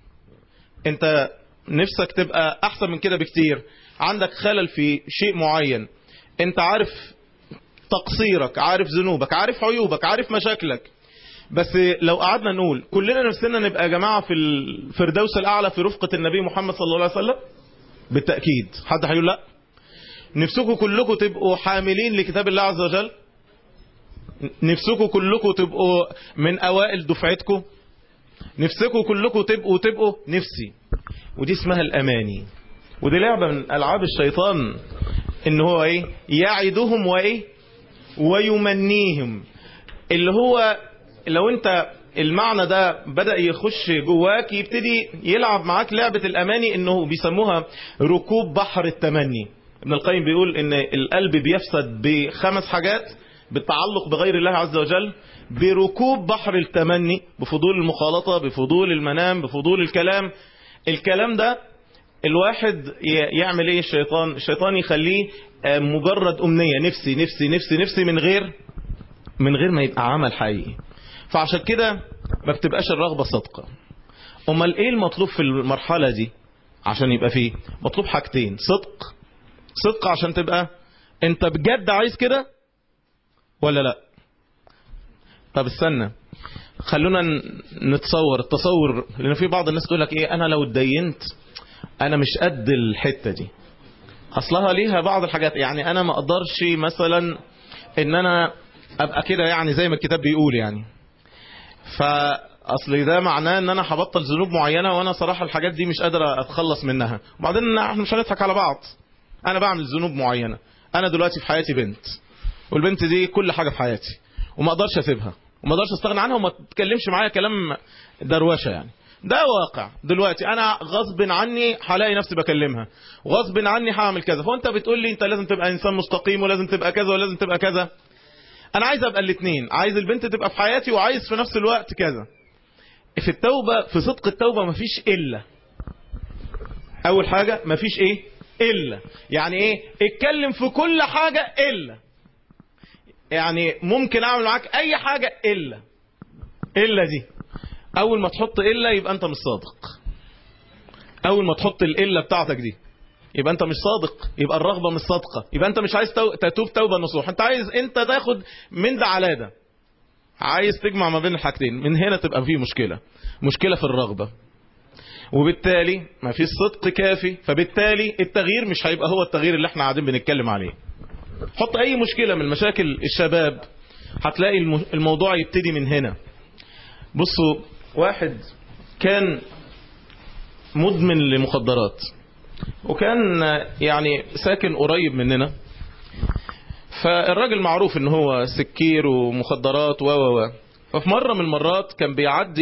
انت نفسك تبقى احسن من كده بكتير عندك خلل في شيء معين انت عارف تقصيرك عارف ذنوبك عارف عيوبك عارف مشاكلك بس لو قعدنا نقول كلنا نفسنا نبقى يا جماعة في الفردوس الأعلى في رفقة النبي محمد صلى الله عليه وسلم بالتأكيد حد هيقول لا نفسكم كلكم تبقوا حاملين لكتاب الله عز وجل نفسكم كلكم تبقوا من أوائل دفعتكم نفسكم كلكم تبقوا تبقوا نفسي ودي اسمها الأماني ودي لعبة من ألعاب الشيطان إن هو إيه يعدهم وإيه ويمنيهم اللي هو لو انت المعنى ده بدأ يخش جواك يبتدي يلعب معاك لعبة الأماني انه بيسموها ركوب بحر التمني ابن القيم بيقول ان القلب بيفسد بخمس حاجات بالتعلق بغير الله عز وجل بركوب بحر التمني بفضول المخالطة بفضول المنام بفضول الكلام الكلام ده الواحد يعمل ايه الشيطان الشيطان يخليه مجرد أمنية نفسي نفسي نفسي نفسي من غير من غير ما يبقى عمل حقيقي فعشان كده ما بتبقاش الرغبة صدقة امال ايه المطلوب في المرحلة دي عشان يبقى فيه مطلوب حاجتين صدق صدق عشان تبقى انت بجد عايز كده ولا لا طب استنى خلونا نتصور التصور لان في بعض الناس تقول لك ايه انا لو اتدينت انا مش قد الحتة دي اصلها ليها بعض الحاجات يعني انا ما اقدرش مثلا ان انا ابقى كده يعني زي ما الكتاب بيقول يعني فاصل ده معناه ان انا هبطل ذنوب معينه وانا صراحه الحاجات دي مش قادر اتخلص منها وبعدين احنا مش هنضحك على بعض انا بعمل ذنوب معينه انا دلوقتي في حياتي بنت والبنت دي كل حاجه في حياتي وما اقدرش اسيبها وما اقدرش استغنى عنها وما تتكلمش معايا كلام دروشه يعني ده واقع دلوقتي انا غصب عني هلاقي نفسي بكلمها وغصب عني هعمل كذا فانت بتقول لي انت لازم تبقى انسان مستقيم ولازم تبقى كذا ولازم تبقى كذا انا عايز ابقى الاثنين عايز البنت تبقى في حياتي وعايز في نفس الوقت كذا في التوبة في صدق التوبة مفيش إلا أول حاجة مفيش إيه إلا يعني إيه اتكلم في كل حاجة إلا يعني ممكن أعمل معاك أي حاجة إلا إلا دي أول ما تحط إلا يبقى أنت مش صادق أول ما تحط الإلا بتاعتك دي يبقى انت مش صادق يبقى الرغبة مش صادقة يبقى انت مش عايز تو... تتوب توبة نصوح انت عايز انت تاخد من ده على ده عايز تجمع ما بين الحاجتين من هنا تبقى فيه مشكلة مشكلة في الرغبة وبالتالي ما فيش صدق كافي فبالتالي التغيير مش هيبقى هو التغيير اللي احنا قاعدين بنتكلم عليه حط اي مشكلة من مشاكل الشباب هتلاقي الموضوع يبتدي من هنا بصوا واحد كان مدمن لمخدرات وكان يعني ساكن قريب مننا فالراجل معروف ان هو سكير ومخدرات و و و ففي مرة من المرات كان بيعدي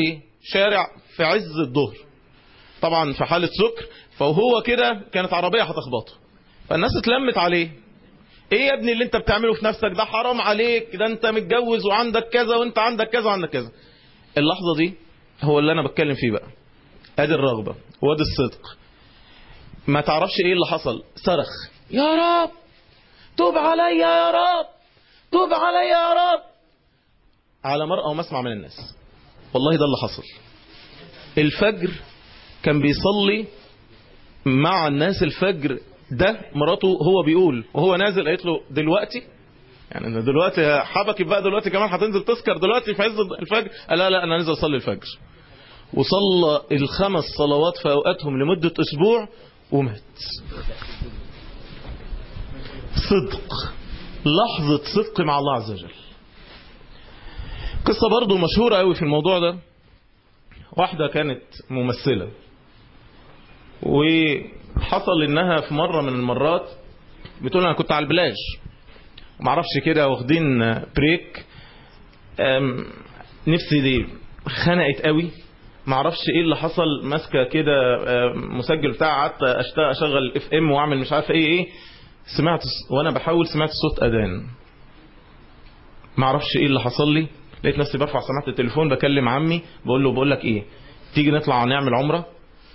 شارع في عز الظهر طبعا في حالة سكر فهو كده كانت عربية هتخبطه فالناس اتلمت عليه ايه يا ابني اللي انت بتعمله في نفسك ده حرام عليك ده انت متجوز وعندك كذا وانت عندك كذا وعندك كذا اللحظة دي هو اللي انا بتكلم فيه بقى ادي الرغبة وادي الصدق ما تعرفش ايه اللي حصل صرخ يا رب توب عليا يا رب توب عليا يا رب على مرأى ومسمع من الناس والله ده اللي حصل الفجر كان بيصلي مع الناس الفجر ده مراته هو بيقول وهو نازل قالت له دلوقتي يعني أنا دلوقتي حبكي بقى دلوقتي كمان هتنزل تسكر دلوقتي في عز الفجر قال لا لا انا نازل اصلي الفجر وصلى الخمس صلوات في اوقاتهم لمدة اسبوع ومات صدق لحظة صدق مع الله عز وجل قصة برضو مشهورة قوي في الموضوع ده واحدة كانت ممثلة وحصل انها في مرة من المرات بتقول انا كنت على البلاج معرفش كده واخدين بريك أم، نفسي دي خنقت قوي معرفش ايه اللي حصل ماسكه كده أم، مسجل بتاع قعدت أشت- اشغل اف ام واعمل مش عارف ايه ايه سمعت ص- وانا بحاول سمعت صوت اذان معرفش ايه اللي حصل لي لقيت نفسي برفع سماعه التليفون بكلم عمي بقول له بقول لك ايه تيجي نطلع نعمل عمره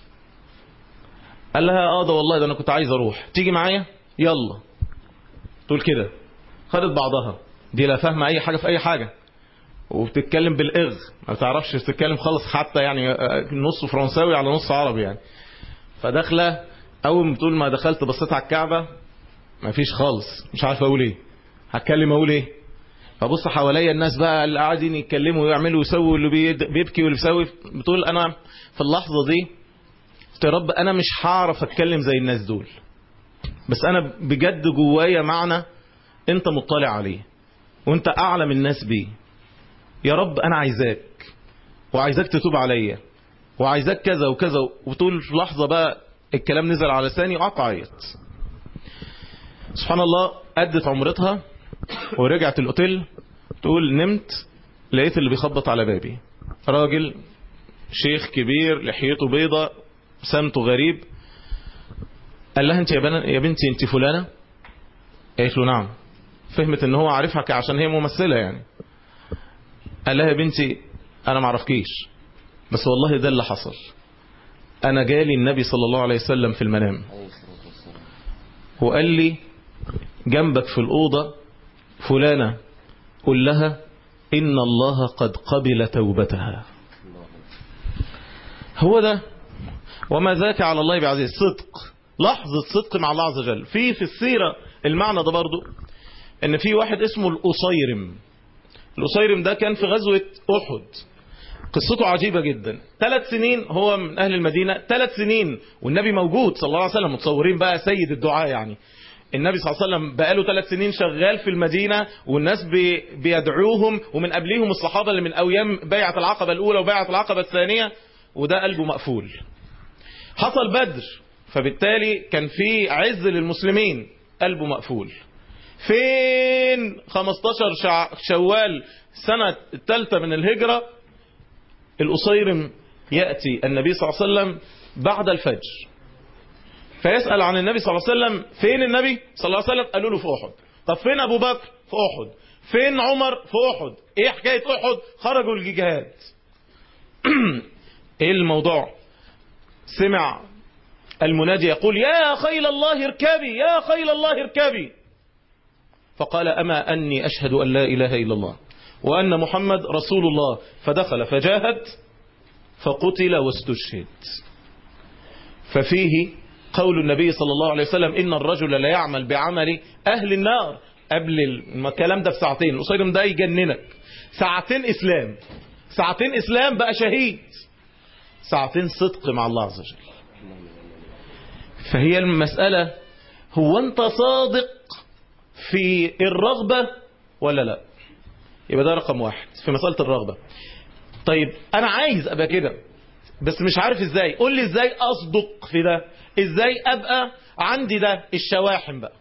قال لها اه ده والله ده انا كنت عايز اروح تيجي معايا يلا تقول كده خدت بعضها دي لا فاهمه اي حاجه في اي حاجه وبتتكلم بالاغ ما بتعرفش تتكلم خالص حتى يعني آه، نص فرنساوي على نص عربي يعني فداخله اول ما بتقول ما دخلت بصيت على الكعبه ما فيش خالص مش عارف اقول ايه هتكلم اقول ايه فبص حواليا الناس بقى اللي قاعدين يتكلموا ويعملوا ويسووا واللي بيد- بيبكي واللي بيسوي بتقول انا في اللحظه دي قلت يا رب انا مش هعرف اتكلم زي الناس دول بس انا بجد جوايا معنى انت مطلع عليه وانت اعلم الناس بيه يا رب انا عايزاك وعايزاك تتوب عليا وعايزاك كذا وكذا وتقول في لحظه بقى الكلام نزل على لساني وقعدت اعيط سبحان الله ادت عمرتها ورجعت الاوتيل تقول نمت لقيت اللي بيخبط على بابي راجل شيخ كبير لحيته بيضة سمته غريب قال لها انت يا, بنا يا بنتي انت فلانة قالت له نعم فهمت ان هو عارفها ك- عشان هي ممثلة يعني قال لها يا بنتي انا معرفكيش بس والله ده اللي حصل انا جالي النبي صلى الله عليه وسلم في المنام وقال لي جنبك في الأوضة فلانة قل لها إن الله قد قبل توبتها هو ده وما ذاك على الله بعزيز صدق لحظة صدق مع الله عز وجل في في السيرة المعنى ده برضو ان في واحد اسمه الأصيرم الأصيرم ده كان في غزوة أحد قصته عجيبة جدا ثلاث سنين هو من أهل المدينة ثلاث سنين والنبي موجود صلى الله عليه وسلم متصورين بقى سيد الدعاء يعني النبي صلى الله عليه وسلم بقاله ثلاث سنين شغال في المدينة والناس بي بيدعوهم ومن قبلهم الصحابة اللي من أيام بيعة العقبة الأولى وبيعة العقبة الثانية وده قلبه مقفول حصل بدر فبالتالي كان في عز للمسلمين قلبه مقفول فين 15 شع- شوال سنة الثالثة من الهجرة الأصيرم يأتي النبي صلى الله عليه وسلم بعد الفجر فيسأل عن النبي صلى الله عليه وسلم فين النبي صلى الله عليه وسلم قالوا له في أحد طب فين أبو بكر في أحد فين عمر في أحد إيه حكاية أحد خرجوا الجهاد إيه الموضوع سمع المنادي يقول يا خيل الله اركبي يا خيل الله اركبي فقال أما أني أشهد أن لا إله إلا الله وأن محمد رسول الله فدخل فجاهد فقتل واستشهد ففيه قول النبي صلى الله عليه وسلم إن الرجل لا يعمل بعمل أهل النار قبل الكلام ده بساعتين القصير ده يجننك ساعتين إسلام ساعتين إسلام بقى شهيد ساعتين صدق مع الله عز وجل فهي المسألة هو أنت صادق في الرغبة ولا لا يبقى ده رقم واحد في مسألة الرغبة طيب أنا عايز أبقى كده بس مش عارف ازاي قول لي ازاي اصدق في ده ازاي ابقى عندي ده الشواحن بقى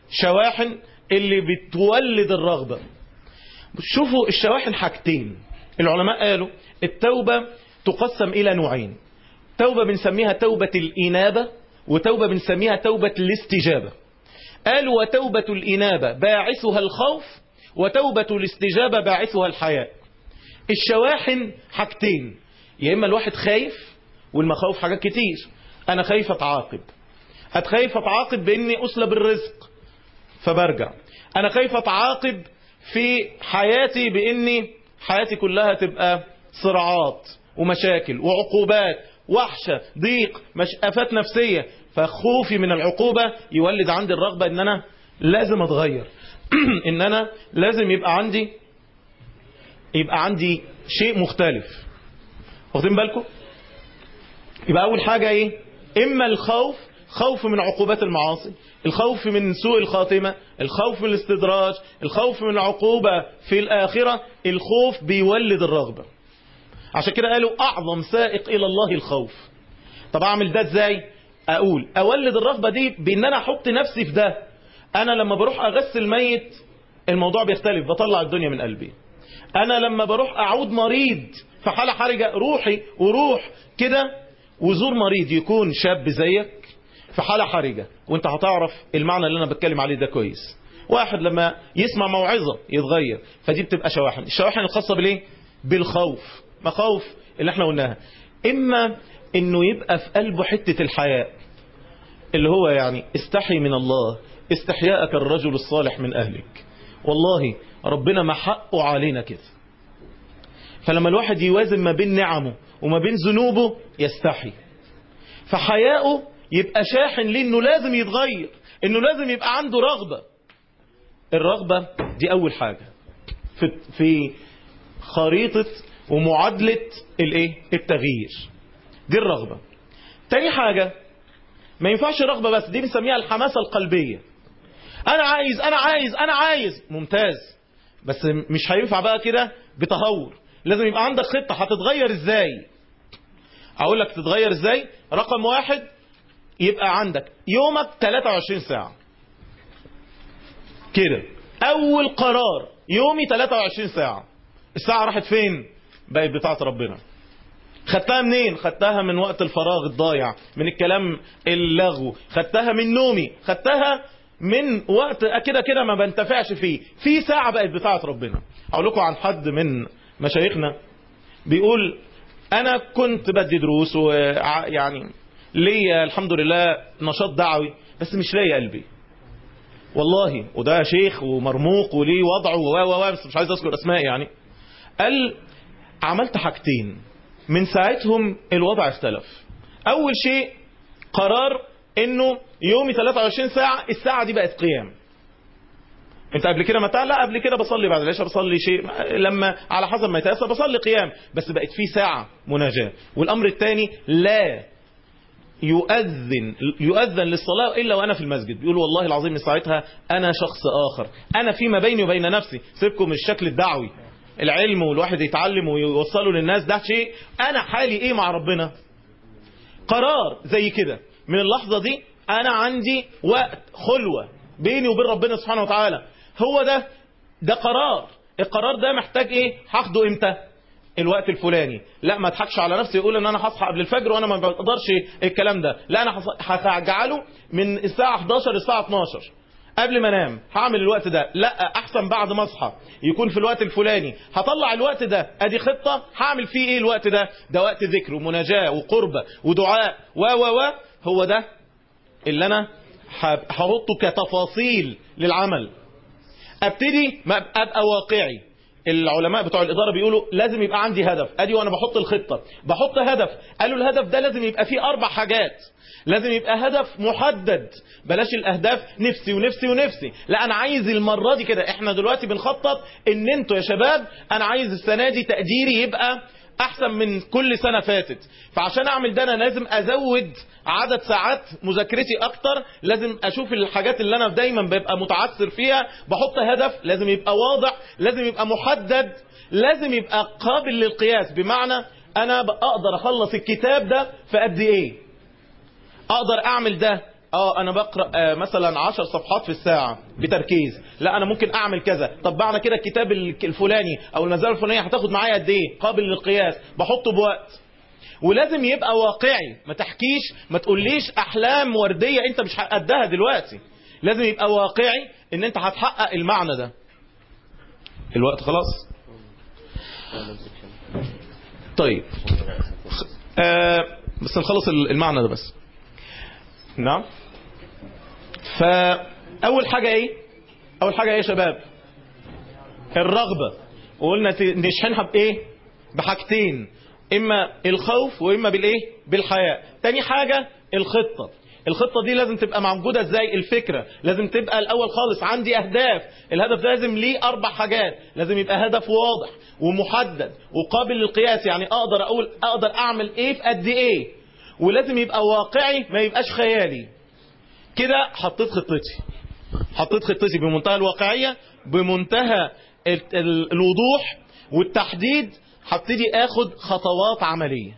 شواحن اللي بتولد الرغبة شوفوا الشواحن حاجتين العلماء قالوا التوبة تقسم إلى نوعين توبة بنسميها توبة الإنابة وتوبة بنسميها توبة الاستجابة قالوا وتوبة الإنابة باعثها الخوف وتوبة الاستجابة باعثها الحياء الشواحن حاجتين يا إما الواحد خايف والمخاوف حاجات كتير أنا خايف أتعاقب أتخايف أتعاقب بإني أسلب الرزق فبرجع أنا خايف أتعاقب في حياتي بإني حياتي كلها تبقى صراعات ومشاكل وعقوبات وحشة ضيق مش آفات نفسية فخوفي من العقوبة يولد عندي الرغبة ان انا لازم اتغير ان انا لازم يبقى عندي يبقى عندي شيء مختلف واخدين بالكم يبقى اول حاجة ايه اما الخوف خوف من عقوبات المعاصي الخوف من سوء الخاتمة الخوف من الاستدراج الخوف من العقوبة في الآخرة الخوف بيولد الرغبة عشان كده قالوا أعظم سائق إلى الله الخوف طب أعمل ده إزاي أقول أولد الرغبة دي بأن أنا أحط نفسي في ده أنا لما بروح أغسل ميت الموضوع بيختلف بطلع الدنيا من قلبي أنا لما بروح أعود مريض في حالة حرجة روحي وروح كده وزور مريض يكون شاب زيك في حالة حرجة وانت هتعرف المعنى اللي انا بتكلم عليه ده كويس واحد لما يسمع موعظة يتغير فدي بتبقى شواحن الشواحن الخاصة بالايه بالخوف مخاوف اللي احنا قلناها اما انه يبقى في قلبه حتة الحياء اللي هو يعني استحي من الله استحياءك الرجل الصالح من اهلك والله ربنا ما حقه علينا كده فلما الواحد يوازن ما بين نعمه وما بين ذنوبه يستحي فحياؤه يبقى شاحن ليه انه لازم يتغير انه لازم يبقى عنده رغبة الرغبة دي اول حاجة في, في خريطة ومعادلة الايه التغيير دي الرغبة تاني حاجة ما ينفعش رغبة بس دي بنسميها الحماسة القلبية انا عايز انا عايز انا عايز ممتاز بس مش هينفع بقى كده بتهور لازم يبقى عندك خطة هتتغير ازاي اقول لك تتغير ازاي رقم واحد يبقى عندك يومك 23 ساعة كده اول قرار يومي 23 ساعة الساعة راحت فين بقت بتاعت ربنا خدتها منين خدتها من وقت الفراغ الضايع من الكلام اللغو خدتها من نومي خدتها من وقت كده كده ما بنتفعش فيه في ساعة بقت بتاعت ربنا اقول لكم عن حد من مشايخنا بيقول انا كنت بدي دروس ويعني ليا الحمد لله نشاط دعوي بس مش لاقي قلبي والله وده شيخ ومرموق وليه وضعه و و بس مش عايز اذكر اسماء يعني قال عملت حاجتين من ساعتهم الوضع اختلف اول شيء قرار انه يومي 23 ساعة الساعة دي بقت قيام انت قبل كده متى لا قبل كده بصلي بعد العشاء بصلي شيء لما على حسب ما يتيسر بصلي قيام بس بقت في ساعة مناجاة والامر الثاني لا يؤذن يؤذن للصلاة إلا وأنا في المسجد بيقول والله العظيم من ساعتها أنا شخص آخر أنا فيما بيني وبين نفسي سيبكم الشكل الدعوي العلم والواحد يتعلم ويوصله للناس ده شيء أنا حالي إيه مع ربنا قرار زي كده من اللحظة دي أنا عندي وقت خلوة بيني وبين ربنا سبحانه وتعالى هو ده ده قرار القرار ده محتاج إيه هاخده إمتى الوقت الفلاني لا ما اضحكش على نفسي يقول ان انا هصحى قبل الفجر وانا ما بقدرش الكلام ده لا انا هجعله من الساعه 11 للساعه 12 قبل ما انام هعمل الوقت ده لا احسن بعد ما اصحى يكون في الوقت الفلاني هطلع الوقت ده ادي خطه هعمل فيه ايه الوقت ده ده وقت ذكر ومناجاه وقربه ودعاء و و و هو ده اللي انا هحطه كتفاصيل للعمل ابتدي ما ابقى واقعي العلماء بتوع الإدارة بيقولوا لازم يبقى عندي هدف أدي وأنا بحط الخطة بحط هدف قالوا الهدف ده لازم يبقى فيه أربع حاجات لازم يبقى هدف محدد بلاش الأهداف نفسي ونفسي ونفسي لا أنا عايز المرة دي كده إحنا دلوقتي بنخطط إن أنتوا يا شباب أنا عايز السنة دي تقديري يبقى احسن من كل سنة فاتت فعشان اعمل ده انا لازم ازود عدد ساعات مذاكرتي اكتر لازم اشوف الحاجات اللي انا دايما ببقى متعثر فيها بحط هدف لازم يبقى واضح لازم يبقى محدد لازم يبقى قابل للقياس بمعنى انا اقدر اخلص الكتاب ده في قد ايه اقدر اعمل ده اه انا بقرا آه مثلا عشر صفحات في الساعه بتركيز لا انا ممكن اعمل كذا طب معنى كده الكتاب ال- الفلاني او المزال الفلانيه هتاخد معايا قد ايه قابل للقياس بحطه بوقت ولازم يبقى واقعي ما تحكيش ما تقوليش احلام ورديه انت مش قدها دلوقتي لازم يبقى واقعي ان انت هتحقق المعنى ده الوقت خلاص طيب آه بس نخلص المعنى ده بس نعم فاول حاجه ايه اول حاجه ايه يا شباب الرغبه وقلنا ت- نشحنها بايه بحاجتين اما الخوف واما بالايه بالحياء تاني حاجه الخطه الخطه دي لازم تبقى موجوده ازاي الفكره لازم تبقى الاول خالص عندي اهداف الهدف ده لازم ليه اربع حاجات لازم يبقى هدف واضح ومحدد وقابل للقياس يعني اقدر اقول اقدر اعمل ايه في قد ايه ولازم يبقى واقعي ما يبقاش خيالي كده حطيت خطتي حطيت خطتي بمنتهى الواقعية بمنتهى ال- ال- الوضوح والتحديد هبتدي اخد خطوات عملية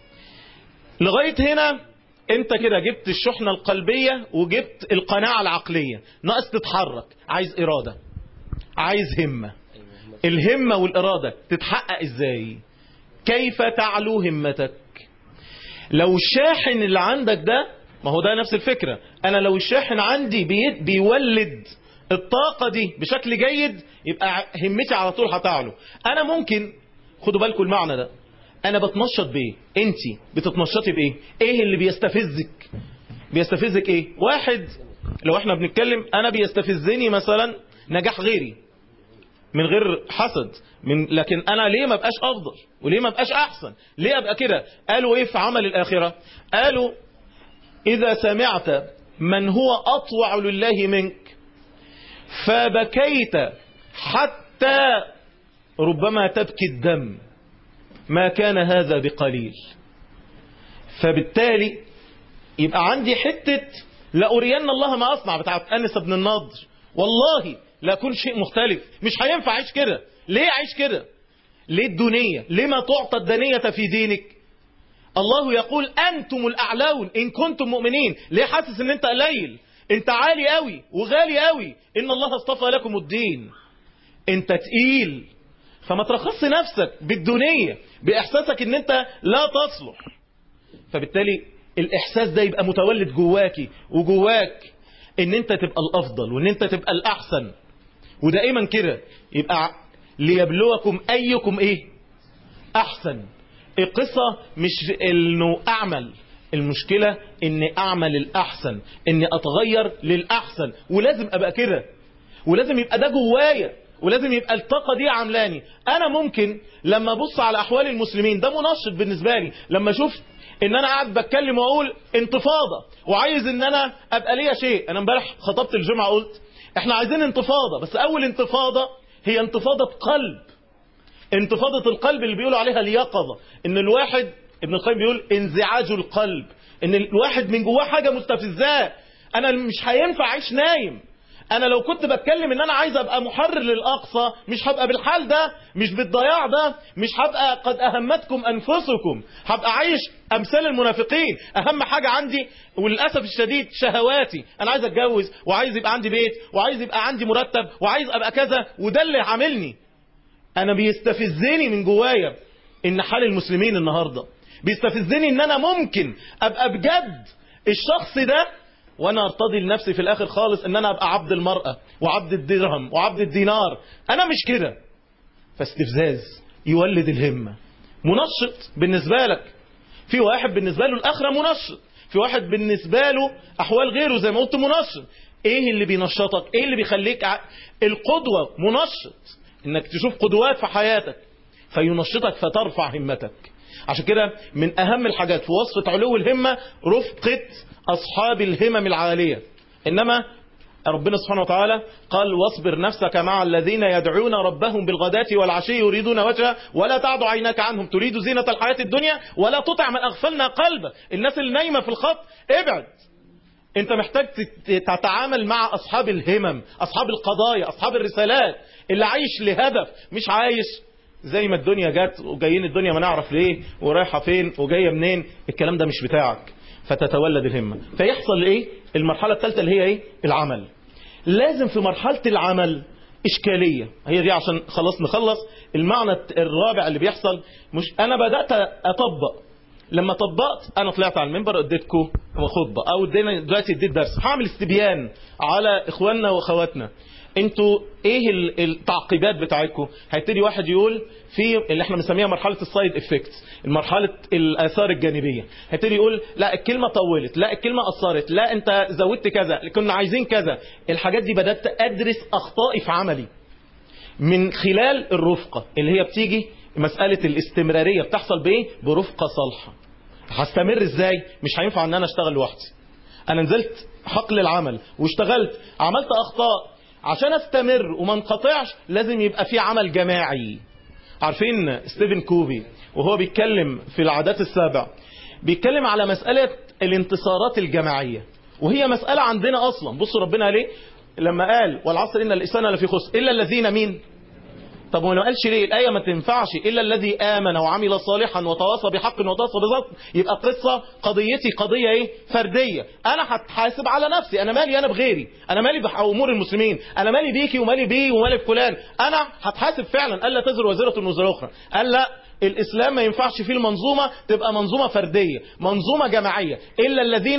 لغاية هنا انت كده جبت الشحنة القلبية وجبت القناعة العقلية ناقص تتحرك عايز ارادة عايز همة الهمة والارادة تتحقق ازاي كيف تعلو همتك لو الشاحن اللي عندك ده ما هو ده نفس الفكرة أنا لو الشاحن عندي بي بيولد الطاقة دي بشكل جيد يبقى همتي على طول هتعلو أنا ممكن خدوا بالكم المعنى ده أنا بتنشط بإيه أنت بتتنشطي بإيه إيه اللي بيستفزك بيستفزك إيه واحد لو احنا بنتكلم أنا بيستفزني مثلا نجاح غيري من غير حسد من لكن انا ليه ما بقاش افضل وليه ما بقاش احسن ليه ابقى كده قالوا ايه في عمل الاخره قالوا اذا سمعت من هو اطوع لله منك فبكيت حتى ربما تبكي الدم ما كان هذا بقليل فبالتالي يبقى عندي حتة لأرين الله ما أصنع بتاعت أنس بن النضر والله لا أكون شيء مختلف مش هينفع أعيش كده ليه أعيش كده ليه الدنيا ليه ما تعطى الدنية في دينك الله يقول أنتم الأعلون إن كنتم مؤمنين ليه حاسس أن أنت قليل أنت عالي قوي وغالي قوي إن الله اصطفى لكم الدين أنت تقيل فما ترخص نفسك بالدنيا بإحساسك أن أنت لا تصلح فبالتالي الإحساس ده يبقى متولد جواكي وجواك ان انت تبقى الافضل وان انت تبقى الاحسن ودائما كده يبقى ليبلوكم ايكم ايه احسن القصة مش انه اعمل المشكلة اني اعمل الاحسن اني اتغير للاحسن ولازم ابقى كده ولازم يبقى ده جوايا ولازم يبقى الطاقة دي عاملاني انا ممكن لما ابص على احوال المسلمين ده منشط بالنسبة لي لما اشوف ان انا قاعد بتكلم واقول انتفاضة وعايز ان انا ابقى ليا شيء انا امبارح خطبت الجمعة قلت احنا عايزين انتفاضة بس اول انتفاضة هي انتفاضة قلب انتفاضة القلب اللي بيقولوا عليها اليقظة ان الواحد ابن القيم بيقول انزعاج القلب ان الواحد من جواه حاجة مستفزاه انا مش هينفع اعيش نايم انا لو كنت بتكلم ان انا عايز ابقى محرر للاقصى مش هبقى بالحال ده مش بالضياع ده مش هبقى قد اهمتكم انفسكم هبقى عايش امثال المنافقين اهم حاجة عندي وللاسف الشديد شهواتي انا عايز اتجوز وعايز يبقى عندي بيت وعايز يبقى عندي مرتب وعايز ابقى كذا وده اللي عاملني انا بيستفزني من جوايا ان حال المسلمين النهاردة بيستفزني ان انا ممكن ابقى بجد الشخص ده وانا ارتضي لنفسي في الاخر خالص ان انا ابقى عبد المرأة وعبد الدرهم وعبد الدينار انا مش كده فاستفزاز يولد الهمة منشط بالنسبة لك في واحد بالنسبة له الاخرة منشط في واحد بالنسبة له احوال غيره زي ما قلت منشط ايه اللي بينشطك ايه اللي بيخليك ع... القدوة منشط انك تشوف قدوات في حياتك فينشطك فترفع همتك عشان كده من اهم الحاجات في وصفة علو الهمة رفقة اصحاب الهمم العالية انما ربنا سبحانه وتعالى قال واصبر نفسك مع الذين يدعون ربهم بالغداة والعشي يريدون وجهه ولا تعد عيناك عنهم تريد زينة الحياة الدنيا ولا تطع من اغفلنا قلبه الناس اللي نايمة في الخط ابعد انت محتاج تتعامل مع اصحاب الهمم اصحاب القضايا اصحاب الرسالات اللي عايش لهدف مش عايش زي ما الدنيا جت وجايين الدنيا ما نعرف ليه ورايحة فين وجاية منين الكلام ده مش بتاعك فتتولد الهمة فيحصل ايه المرحلة الثالثة اللي هي ايه العمل لازم في مرحلة العمل إشكالية هي دي عشان خلاص نخلص المعنى الرابع اللي بيحصل مش أنا بدأت أطبق لما طبقت أنا طلعت على المنبر اديتكم خطبة أو ادينا دلوقتي اديت درس هعمل استبيان على إخواننا وأخواتنا انتوا ايه ال- التعقيبات بتاعتكم هيبتدي واحد يقول في اللي احنا بنسميها مرحله السايد افكتس مرحله الاثار الجانبيه هيبتدي يقول لا الكلمه طولت لا الكلمه اثرت لا انت زودت كذا كنا عايزين كذا الحاجات دي بدات ادرس اخطائي في عملي من خلال الرفقه اللي هي بتيجي مساله الاستمراريه بتحصل بايه برفقه صالحه هستمر ازاي مش هينفع ان انا اشتغل لوحدي انا نزلت حقل العمل واشتغلت عملت اخطاء عشان استمر وما انقطعش لازم يبقى في عمل جماعي عارفين ستيفن كوبي وهو بيتكلم في العادات السابع بيتكلم على مسألة الانتصارات الجماعية وهي مسألة عندنا أصلا بصوا ربنا عليه لما قال والعصر إن الإنسان لفي خسر إلا الذين مين طب وما قالش ليه الآية ما تنفعش إلا الذي آمن وعمل صالحا وتواصى بحق وتواصى بصبر يبقى قصة قضيتي قضية إيه فردية أنا هتحاسب على نفسي أنا مالي أنا بغيري أنا مالي بأمور المسلمين أنا مالي بيكي ومالي بيه ومالي بفلان أنا هتحاسب فعلا ألا تزر وزرة وزر أخرى قال لا الإسلام ما ينفعش فيه المنظومة تبقى منظومة فردية منظومة جماعية إلا الذين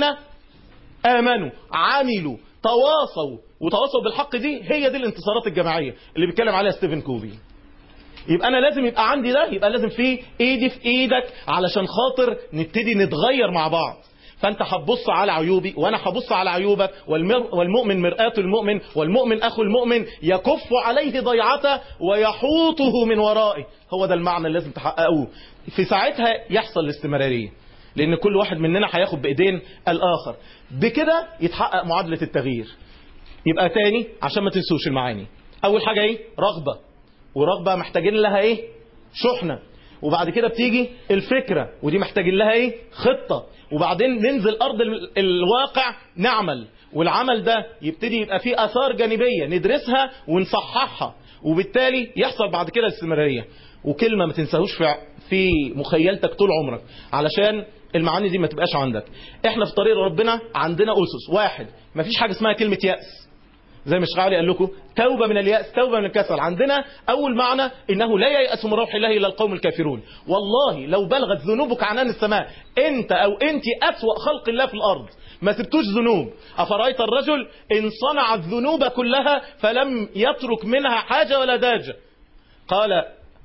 آمنوا عملوا تواصوا وتواصوا بالحق دي هي دي الانتصارات الجماعية اللي بيتكلم عليها ستيفن كوفي يبقى انا لازم يبقى عندي ده يبقى لازم في ايدي في ايدك علشان خاطر نبتدي نتغير مع بعض فانت هتبص على عيوبي وانا هبص على عيوبك والمر- والمؤمن مرآة المؤمن والمؤمن اخو المؤمن يكف عليه ضيعته ويحوطه من ورائه هو ده المعنى اللي لازم تحققوه في ساعتها يحصل الاستمرارية لان كل واحد مننا هياخد بايدين الاخر بكده يتحقق معادلة التغيير يبقى تاني عشان ما تنسوش المعاني اول حاجة ايه رغبة ورغبة محتاجين لها ايه شحنة وبعد كده بتيجي الفكرة ودي محتاجين لها ايه خطة وبعدين ننزل ارض ال- الواقع نعمل والعمل ده يبتدي يبقى فيه اثار جانبية ندرسها ونصححها وبالتالي يحصل بعد كده الاستمرارية وكلمة ما تنساهوش في في مخيلتك طول عمرك علشان المعاني دي ما تبقاش عندك احنا في طريق ربنا عندنا اسس واحد ما فيش حاجة اسمها كلمة يأس زي ما شغالي قال لكم توبة من اليأس توبة من الكسل عندنا أول معنى إنه لا ييأس من روح الله إلا القوم الكافرون والله لو بلغت ذنوبك عنان السماء أنت أو أنت أسوأ خلق الله في الأرض ما سبتوش ذنوب أفرأيت الرجل إن صنع الذنوب كلها فلم يترك منها حاجة ولا داجة قال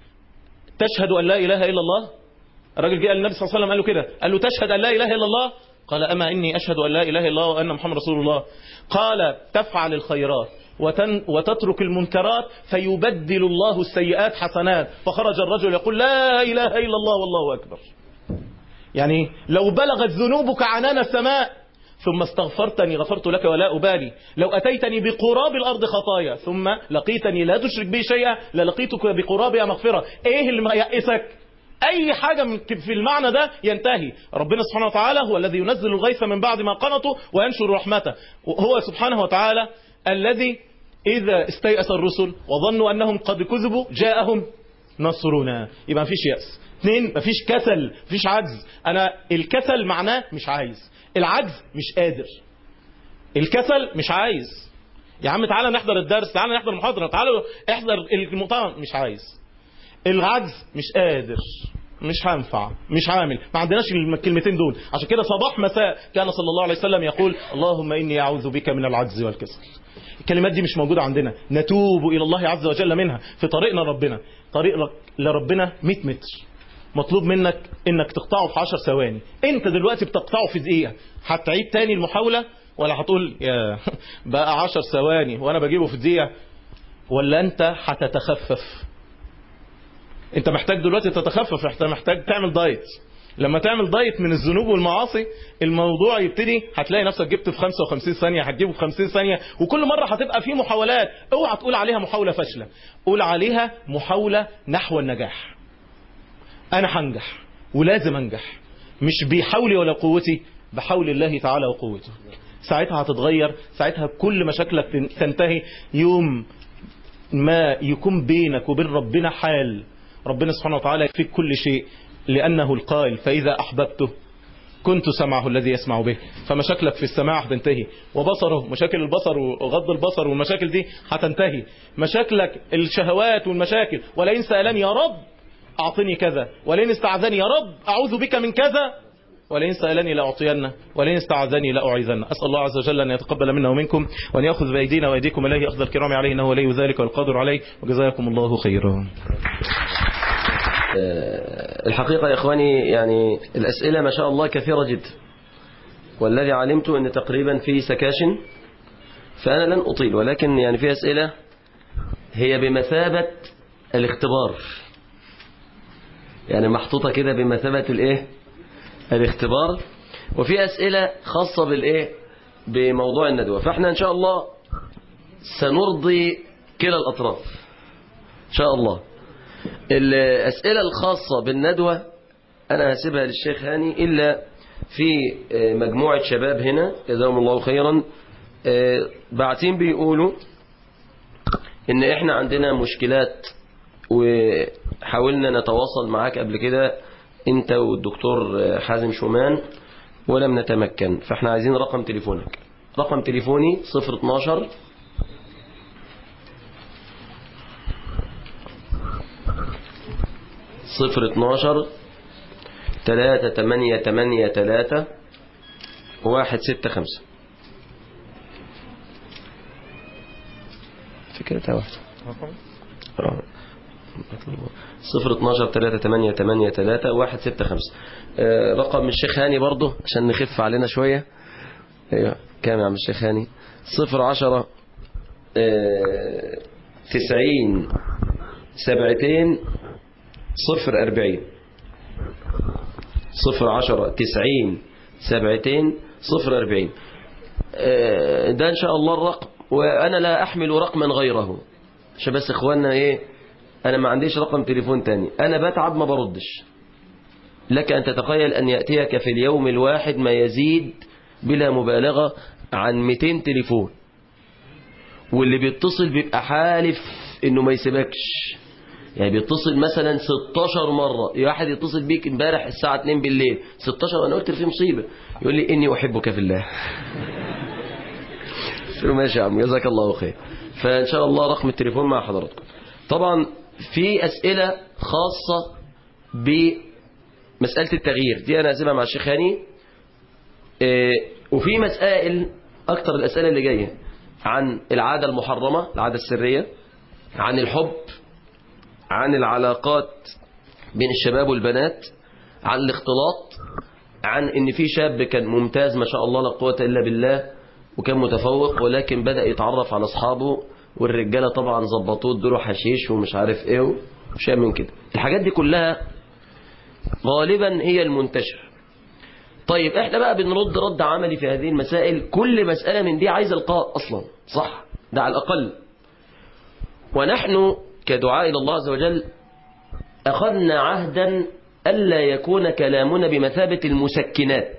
تشهد أن لا إله إلا الله الراجل جه قال النبي صلى الله عليه وسلم قال له كده قال له تشهد أن لا إله إلا الله قال أما إني أشهد أن لا إله إلا الله وأن محمد رسول الله قال تفعل الخيرات وتن وتترك المنكرات فيبدل الله السيئات حسنات فخرج الرجل يقول لا إله إلا الله والله أكبر يعني لو بلغت ذنوبك عنان السماء ثم استغفرتني غفرت لك ولا أبالي لو أتيتني بقراب الأرض خطايا ثم لقيتني لا تشرك بي شيئا للقيتك بقرابها مغفرة إيه اللي ما يأسك أي حاجة من في المعنى ده ينتهي ربنا سبحانه وتعالى هو الذي ينزل الغيث من بعد ما قنطوا وينشر رحمته هو سبحانه وتعالى الذي إذا استيأس الرسل وظنوا أنهم قد كذبوا جاءهم نصرنا يبقى مفيش يأس اثنين مفيش كسل مفيش عجز أنا الكسل معناه مش عايز العجز مش قادر الكسل مش عايز يا عم تعالى نحضر الدرس تعالى نحضر المحاضرة تعالى احضر المؤتمر مش عايز العجز مش قادر مش هنفع مش عامل ما عندناش الكلمتين دول عشان كده صباح مساء كان صلى الله عليه وسلم يقول اللهم إني أعوذ بك من العجز والكسل الكلمات دي مش موجودة عندنا نتوب إلى الله عز وجل منها في طريقنا ربنا طريق لربنا 100 متر مطلوب منك انك تقطعه في 10 ثواني انت دلوقتي بتقطعه في دقيقة هتعيد تاني المحاولة ولا هتقول يا بقى 10 ثواني وانا بجيبه في دقيقة ولا انت هتتخفف انت محتاج دلوقتي تتخفف انت محتاج تعمل دايت لما تعمل دايت من الذنوب والمعاصي الموضوع يبتدي هتلاقي نفسك جبت في 55 ثانية هتجيبه في 50 ثانية وكل مرة هتبقى في محاولات اوعى تقول عليها محاولة فاشلة قول عليها محاولة نحو النجاح انا هنجح ولازم انجح مش بحولي ولا قوتي بحول الله تعالى وقوته ساعتها هتتغير ساعتها كل مشاكلك تنتهي يوم ما يكون بينك وبين ربنا حال ربنا سبحانه وتعالى يكفيك كل شيء لأنه القائل فإذا أحببته كنت سمعه الذي يسمع به فمشاكلك في السماع هتنتهي وبصره مشاكل البصر وغض البصر والمشاكل دي هتنتهي مشاكلك الشهوات والمشاكل ولئن سألني يا رب أعطني كذا ولئن استعذني يا رب أعوذ بك من كذا ولئن سألني لأعطينه ولئن استعاذني لأعيذنه أسأل الله عز وجل أن يتقبل منا ومنكم وأن يأخذ بأيدينا وأيديكم إليه أخذ الكرام عليه إنه ولي ذلك والقادر عليه وجزاكم الله خيرا الحقيقة يا إخواني يعني الأسئلة ما شاء الله كثيرة جدا والذي علمت أن تقريبا في سكاشن فأنا لن أطيل ولكن يعني في أسئلة هي بمثابة الاختبار يعني محطوطة كده بمثابة الايه الاختبار وفي أسئلة خاصة بالايه بموضوع الندوة فاحنا إن شاء الله سنرضي كلا الأطراف إن شاء الله الأسئلة الخاصة بالندوة أنا هسيبها للشيخ هاني إلا في مجموعة شباب هنا جزاهم الله خيرا بعتين بيقولوا إن إحنا عندنا مشكلات وحاولنا نتواصل معاك قبل كده أنت والدكتور حازم شومان ولم نتمكن فإحنا عايزين رقم تليفونك رقم تليفوني 012 صفر اتناشر تلاتة تمانية تمانية تلاتة واحد ستة خمسة فكرتها واحدة صفر اتناشر تلاتة تمانية تمانية تلاتة واحد ستة خمسة آه رقم الشيخ هاني برضه عشان نخف علينا شوية ايوه كام يا عم الشيخ هاني صفر عشرة آه تسعين سبعتين صفر أربعين صفر عشرة تسعين سبعتين صفر أربعين ده إن شاء الله الرقم وأنا لا أحمل رقما غيره عشان بس إخواننا إيه أنا ما عنديش رقم تليفون تاني أنا بتعب ما بردش لك أن تتخيل أن يأتيك في اليوم الواحد ما يزيد بلا مبالغة عن 200 تليفون واللي بيتصل بيبقى حالف انه ما يسيبكش يعني بيتصل مثلا 16 مرة واحد يتصل بيك امبارح الساعة 2 بالليل 16 انا قلت في مصيبة يقول لي اني احبك في الله قلت له ماشي يا عم جزاك الله خير فان شاء الله رقم التليفون مع حضراتكم طبعا في اسئلة خاصة بمسألة التغيير دي انا هسيبها مع الشيخ هاني إيه وفي مسائل اكتر الاسئلة اللي جاية عن العادة المحرمة العادة السرية عن الحب عن العلاقات بين الشباب والبنات عن الاختلاط عن ان في شاب كان ممتاز ما شاء الله لا قوة الا بالله وكان متفوق ولكن بدأ يتعرف على اصحابه والرجالة طبعا ظبطوه ادوا حشيش ومش عارف ايه وشيء من كده الحاجات دي كلها غالبا هي المنتشرة طيب احنا بقى بنرد رد عملي في هذه المسائل كل مسألة من دي عايزة لقاء اصلا صح ده على الاقل ونحن كدعاء إلى الله عز وجل أخذنا عهدا ألا يكون كلامنا بمثابة المسكنات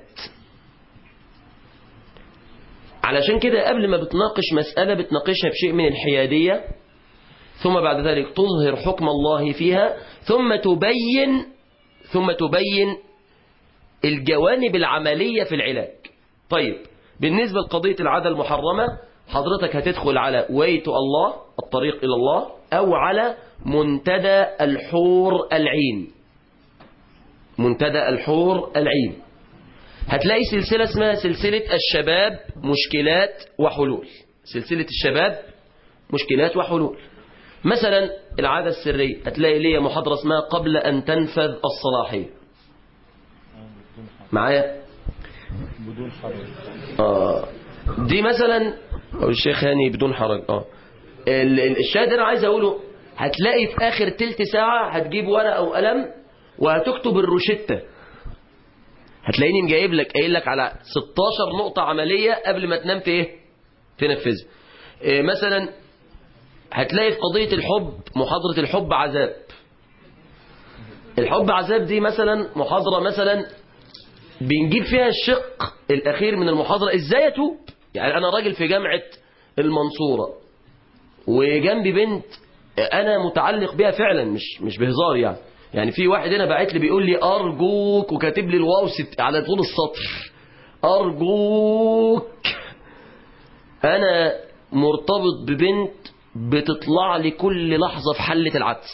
علشان كده قبل ما بتناقش مسألة بتناقشها بشيء من الحيادية ثم بعد ذلك تظهر حكم الله فيها ثم تبين ثم تبين الجوانب العملية في العلاج طيب بالنسبة لقضية العادة المحرمة حضرتك هتدخل على way to الله الطريق إلى الله أو على منتدى الحور العين منتدى الحور العين هتلاقي سلسلة اسمها سلسلة الشباب مشكلات وحلول سلسلة الشباب مشكلات وحلول مثلا العادة السرية هتلاقي ليا محاضرة اسمها قبل أن تنفذ الصلاحية معايا بدون حرج آه دي مثلا أو الشيخ هاني بدون حرج اه ال- ال- الشاهد انا عايز اقوله هتلاقي في اخر تلت ساعة هتجيب ورقة وقلم وهتكتب الروشتة هتلاقيني مجايب لك قايل لك على 16 نقطة عملية قبل ما تنام في ايه تنفذها إيه مثلا هتلاقي في قضية الحب محاضرة الحب عذاب الحب عذاب دي مثلا محاضرة مثلا بنجيب فيها الشق الأخير من المحاضرة إزاي أتوب يعني أنا راجل في جامعة المنصورة وجنبي بنت أنا متعلق بيها فعلا مش مش بهزار يعني يعني في واحد هنا باعت لي بيقول لي ارجوك وكاتب لي الواو ست على طول السطر ارجوك انا مرتبط ببنت بتطلع لي كل لحظة في حلة العدس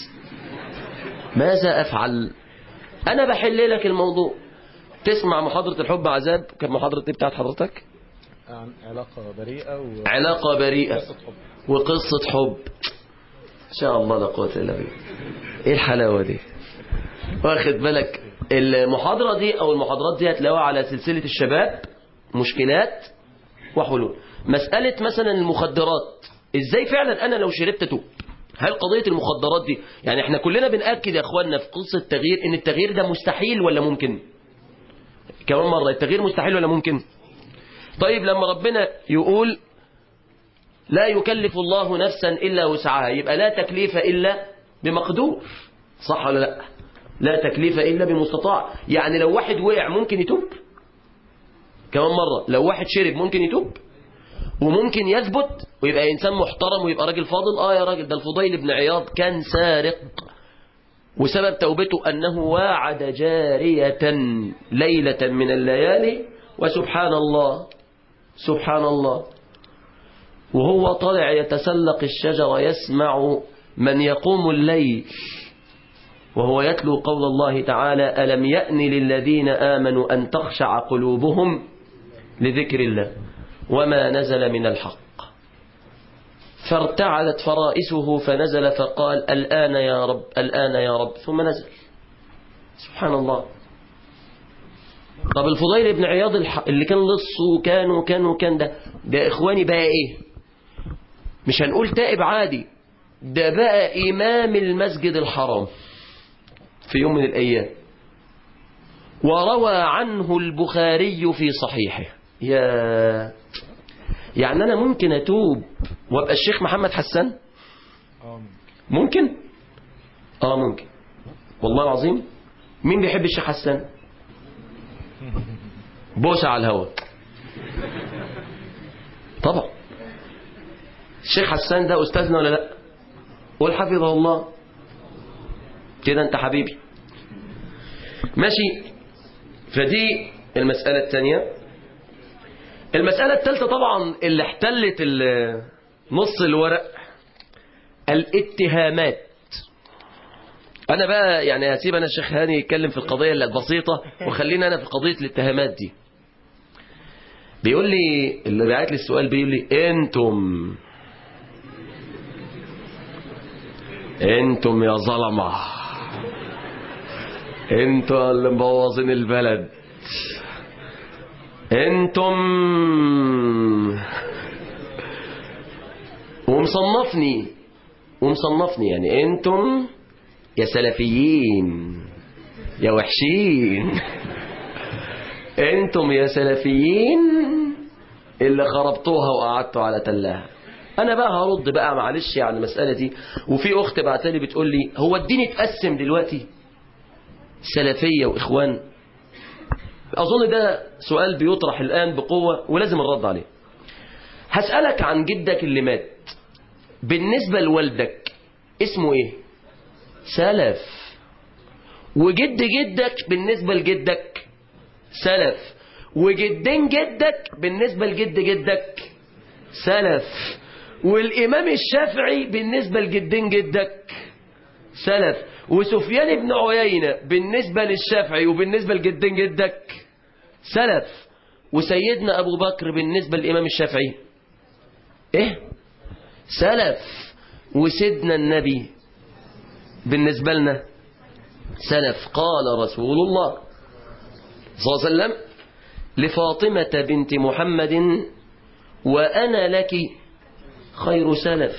ماذا افعل انا بحل لك الموضوع تسمع محاضرة الحب عذاب كانت محاضرة ايه بتاعت حضرتك عن علاقة بريئة و... علاقة بريئة حب وقصة حب ان شاء الله لا قوة الا بالله ايه الحلاوة دي واخد بالك المحاضرة دي او المحاضرات دي هتلاقوها على سلسلة الشباب مشكلات وحلول مسألة مثلا المخدرات ازاي فعلا انا لو شربت توب هل قضية المخدرات دي يعني احنا كلنا بنأكد يا اخواننا في قصة التغيير ان التغيير ده مستحيل ولا ممكن كمان مرة التغيير مستحيل ولا ممكن طيب لما ربنا يقول لا يكلف الله نفسا إلا وسعها يبقى لا تكليف إلا بمقدور صح ولا لا لا تكليف إلا بمستطاع يعني لو واحد وقع ممكن يتوب كمان مرة لو واحد شرب ممكن يتوب وممكن يثبت ويبقى إنسان محترم ويبقى راجل فاضل آه يا راجل ده الفضيل بن عياض كان سارق وسبب توبته أنه واعد جارية ليلة من الليالي وسبحان الله سبحان الله وهو طالع يتسلق الشجرة يسمع من يقوم الليل وهو يتلو قول الله تعالى ألم يأن للذين آمنوا أن تخشع قلوبهم لذكر الله وما نزل من الحق فارتعدت فرائسه فنزل فقال الآن يا رب الآن يا رب ثم نزل سبحان الله طب الفضيل بن عياض الح- اللي كان لص وكان وكان وكان ده ده إخواني بقى إيه مش هنقول تائب عادي ده بقى إمام المسجد الحرام في يوم من الأيام وروى عنه البخاري في صحيحه يا يعني أنا ممكن أتوب وأبقى الشيخ محمد حسان اه ممكن آه ممكن والله العظيم مين بيحب الشيخ حسان بوسة على الهوا طبعا الشيخ حسان ده أستاذنا ولا لا قول حفظه الله كده أنت حبيبي ماشي فدي المسألة الثانية المسألة الثالثة طبعا اللي احتلت ال- نص الورق الاتهامات انا بقى يعني هسيب انا الشيخ هاني يتكلم في القضيه اللي البسيطه وخلينا انا في قضيه الاتهامات دي بيقول لي اللي بعت لي السؤال بيقول لي انتم انتم يا ظلمه انتوا اللي مبوظين البلد انتم ومصنفني ومصنفني يعني انتم يا سلفيين يا وحشين انتم يا سلفيين اللي خربتوها وقعدتوا على تلاها انا بقى هرد بقى معلش على المسألة دي وفي اخت بعتلي بتقول لي هو الدين اتقسم دلوقتي سلفية واخوان اظن ده سؤال بيطرح الان بقوة ولازم الرد عليه هسألك عن جدك اللي مات بالنسبة لوالدك اسمه ايه سلف وجد جدك بالنسبة لجدك سلف وجدين جدك بالنسبة لجد جدك سلف والإمام الشافعي بالنسبة لجدين جدك سلف وسفيان بن عيينة بالنسبة للشافعي وبالنسبة لجدين جدك سلف وسيدنا أبو بكر بالنسبة للإمام الشافعي إيه سلف وسيدنا النبي بالنسبة لنا سلف قال رسول الله صلى الله عليه وسلم لفاطمة بنت محمد وأنا لك خير سلف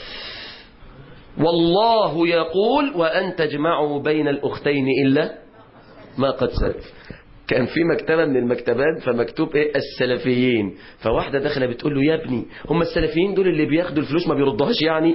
والله يقول وأن تجمعوا بين الأختين إلا ما قد سلف كان في مكتبة من المكتبات فمكتوب ايه السلفيين فواحدة داخلة بتقول له يا ابني هم السلفيين دول اللي بياخدوا الفلوس ما بيردوهاش يعني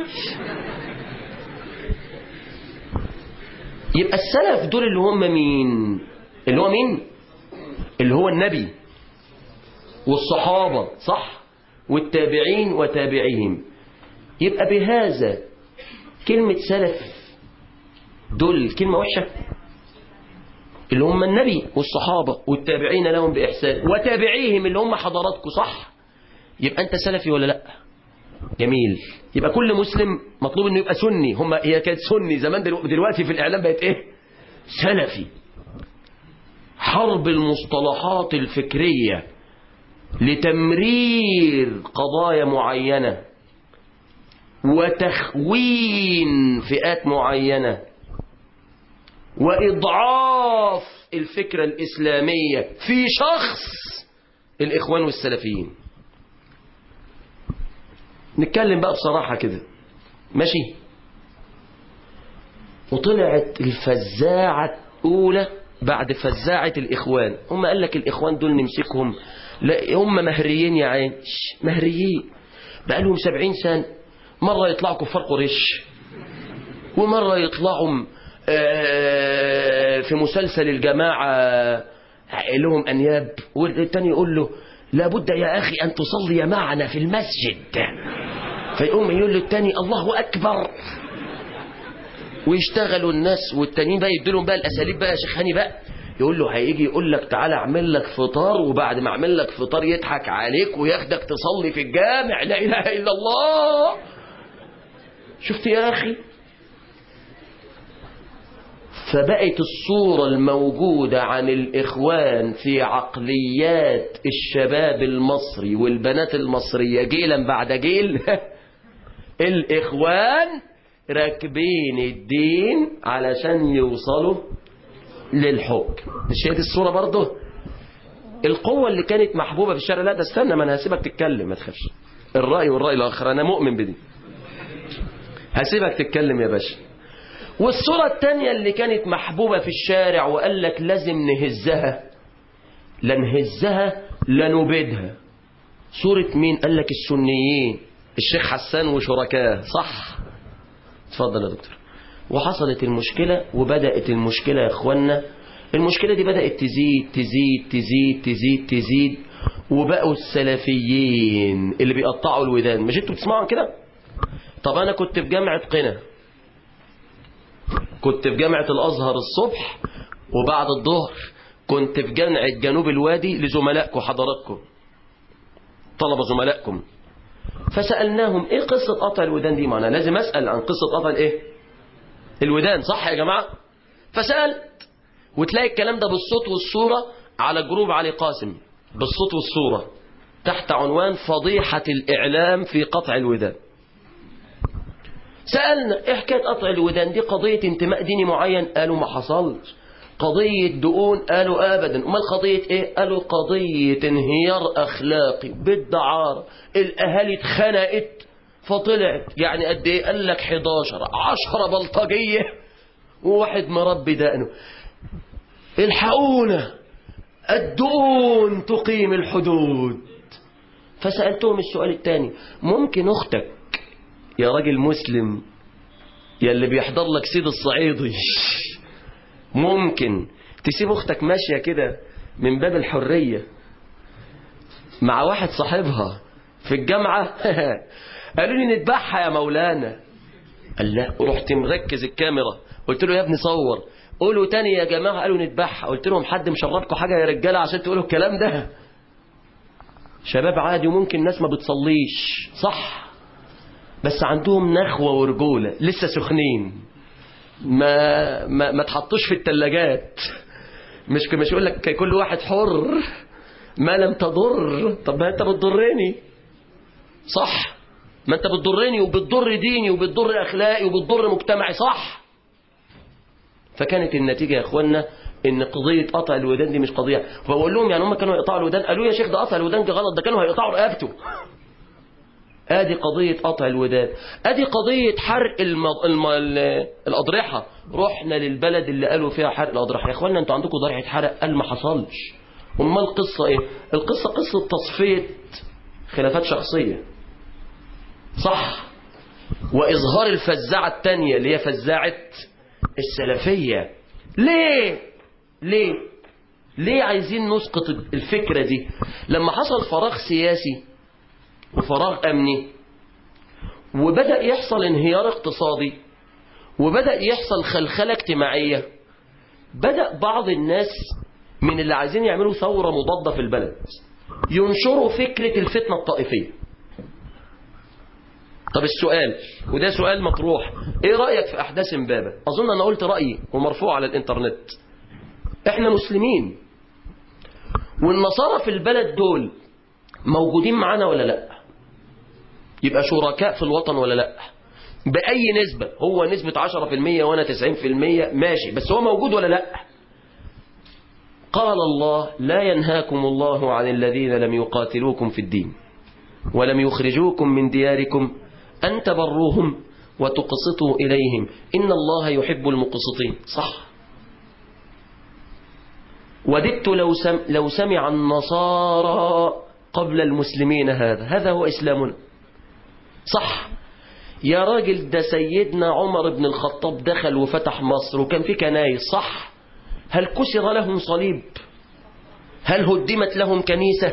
يبقى السلف دول اللي هم مين اللي هو مين اللي هو النبي والصحابة صح والتابعين وتابعيهم يبقى بهذا كلمة سلف دول كلمة وحشة اللي هم النبي والصحابة والتابعين لهم بإحسان وتابعيهم اللي هم حضراتكم صح يبقى أنت سلفي ولا لأ جميل يبقى كل مسلم مطلوب انه يبقى سني هم هي كانت سني زمان دلو- دلوقتي في الاعلام بقت ايه سلفي حرب المصطلحات الفكريه لتمرير قضايا معينه وتخوين فئات معينه واضعاف الفكره الاسلاميه في شخص الاخوان والسلفيين نتكلم بقى بصراحة كده ماشي وطلعت الفزاعة الأولى بعد فزاعة الإخوان هم قال لك الإخوان دول نمسكهم لا هم مهريين يا عين ش- مهريين بقى لهم سبعين سنة مرة يطلعوا كفار قريش ومرة يطلعوا آه، في مسلسل الجماعة لهم أنياب والتاني يقول له لابد يا أخي أن تصلي معنا في المسجد فيقوم يقول له التاني الله أكبر ويشتغلوا الناس والتانيين بقى يديلهم بقى الأساليب بقى يا شيخ هاني بقى يقول له هيجي يقول لك تعالى اعمل لك فطار وبعد ما اعمل لك فطار يضحك عليك وياخدك تصلي في الجامع لا اله الا الله شفت يا اخي فبقت الصورة الموجودة عن الإخوان في عقليات الشباب المصري والبنات المصرية جيلا بعد جيل الإخوان راكبين الدين علشان يوصلوا للحكم مش هي دي الصورة برضه القوة اللي كانت محبوبة في الشارع لا ده استنى ما انا هسيبك تتكلم ما تخافش الرأي والرأي الآخر أنا مؤمن بدي هسيبك تتكلم يا باشا والصورة التانية اللي كانت محبوبة في الشارع وقال لك لازم نهزها لا نهزها لا نبيدها صورة مين قال لك السنيين الشيخ حسان وشركاه صح اتفضل يا دكتور وحصلت المشكلة وبدأت المشكلة يا اخوانا المشكلة دي بدأت تزيد تزيد تزيد تزيد تزيد وبقوا السلفيين اللي بيقطعوا الودان مش انتوا بتسمعوا عن كده طب انا كنت في جامعة قنا كنت في جامعة الأزهر الصبح وبعد الظهر كنت في جامعة جنوب الوادي لزملائكم حضراتكم طلبة زملائكم فسألناهم ايه قصة قطع الودان دي معنا لازم أسأل عن قصة قطع الايه الودان صح يا جماعة فسألت وتلاقي الكلام ده بالصوت والصورة على جروب علي قاسم بالصوت والصورة تحت عنوان فضيحة الإعلام في قطع الودان سألنا ايه حكاية قطع الودان دي قضية انتماء ديني معين قالوا ما حصلش قضية دقون قالوا ابدا امال قضية ايه قالوا قضية انهيار اخلاقي بالدعارة الاهالي اتخنقت فطلعت يعني قد ايه قال لك 11 10 بلطجية وواحد مربي دقنه الحقونا الدقون تقيم الحدود فسألتهم السؤال الثاني ممكن اختك يا راجل مسلم يا اللي بيحضر لك سيد الصعيدي ممكن تسيب اختك ماشية كده من باب الحرية مع واحد صاحبها في الجامعة قالوا لي نذبحها يا مولانا قال لا رحت مركز الكاميرا قلت له يا ابني صور قولوا تاني يا جماعة قالوا نذبحها قلت لهم حد مشربكم حاجة يا رجالة عشان تقولوا الكلام ده شباب عادي وممكن ناس ما بتصليش صح بس عندهم نخوة ورجولة لسه سخنين ما ما, ما تحطوش في التلاجات مش مش يقول لك كل واحد حر ما لم تضر طب ما انت بتضرني صح ما انت بتضرني وبتضر ديني وبتضر اخلاقي وبتضر مجتمعي صح فكانت النتيجة يا اخوانا ان قضية قطع الودان دي مش قضية فبقول لهم يعني هم كانوا يقطعوا الودان قالوا يا شيخ ده قطع الودان دي غلط ده كانوا هيقطعوا رقبته ادي قضية قطع الودان ادي قضية حرق الم... الم... ال- الاضرحة رحنا للبلد اللي قالوا فيها حرق الاضرحة يا اخوانا انتوا عندكم ضريحة حرق قال ما حصلش امال القصة ايه القصة قصة تصفية خلافات شخصية صح واظهار الفزاعة التانية اللي هي فزاعة السلفية ليه ليه ليه عايزين نسقط الفكرة دي لما حصل فراغ سياسي وفراغ أمني وبدأ يحصل انهيار اقتصادي وبدأ يحصل خلخلة اجتماعية بدأ بعض الناس من اللي عايزين يعملوا ثورة مضادة في البلد ينشروا فكرة الفتنة الطائفية طب السؤال وده سؤال مطروح ايه رأيك في احداث امبابة اظن انا قلت رأيي ومرفوع على الانترنت احنا مسلمين والنصارى في البلد دول موجودين معانا ولا لا يبقى شركاء في الوطن ولا لا بأي نسبة هو نسبة 10% وانا 90% ماشي بس هو موجود ولا لا قال الله لا ينهاكم الله عن الذين لم يقاتلوكم في الدين ولم يخرجوكم من دياركم أن تبروهم وتقسطوا إليهم إن الله يحب المقسطين صح وددت لو, سم لو سمع النصارى قبل المسلمين هذا هذا هو إسلامنا صح يا راجل ده سيدنا عمر بن الخطاب دخل وفتح مصر وكان في كنايس صح هل كسر لهم صليب هل هدمت لهم كنيسة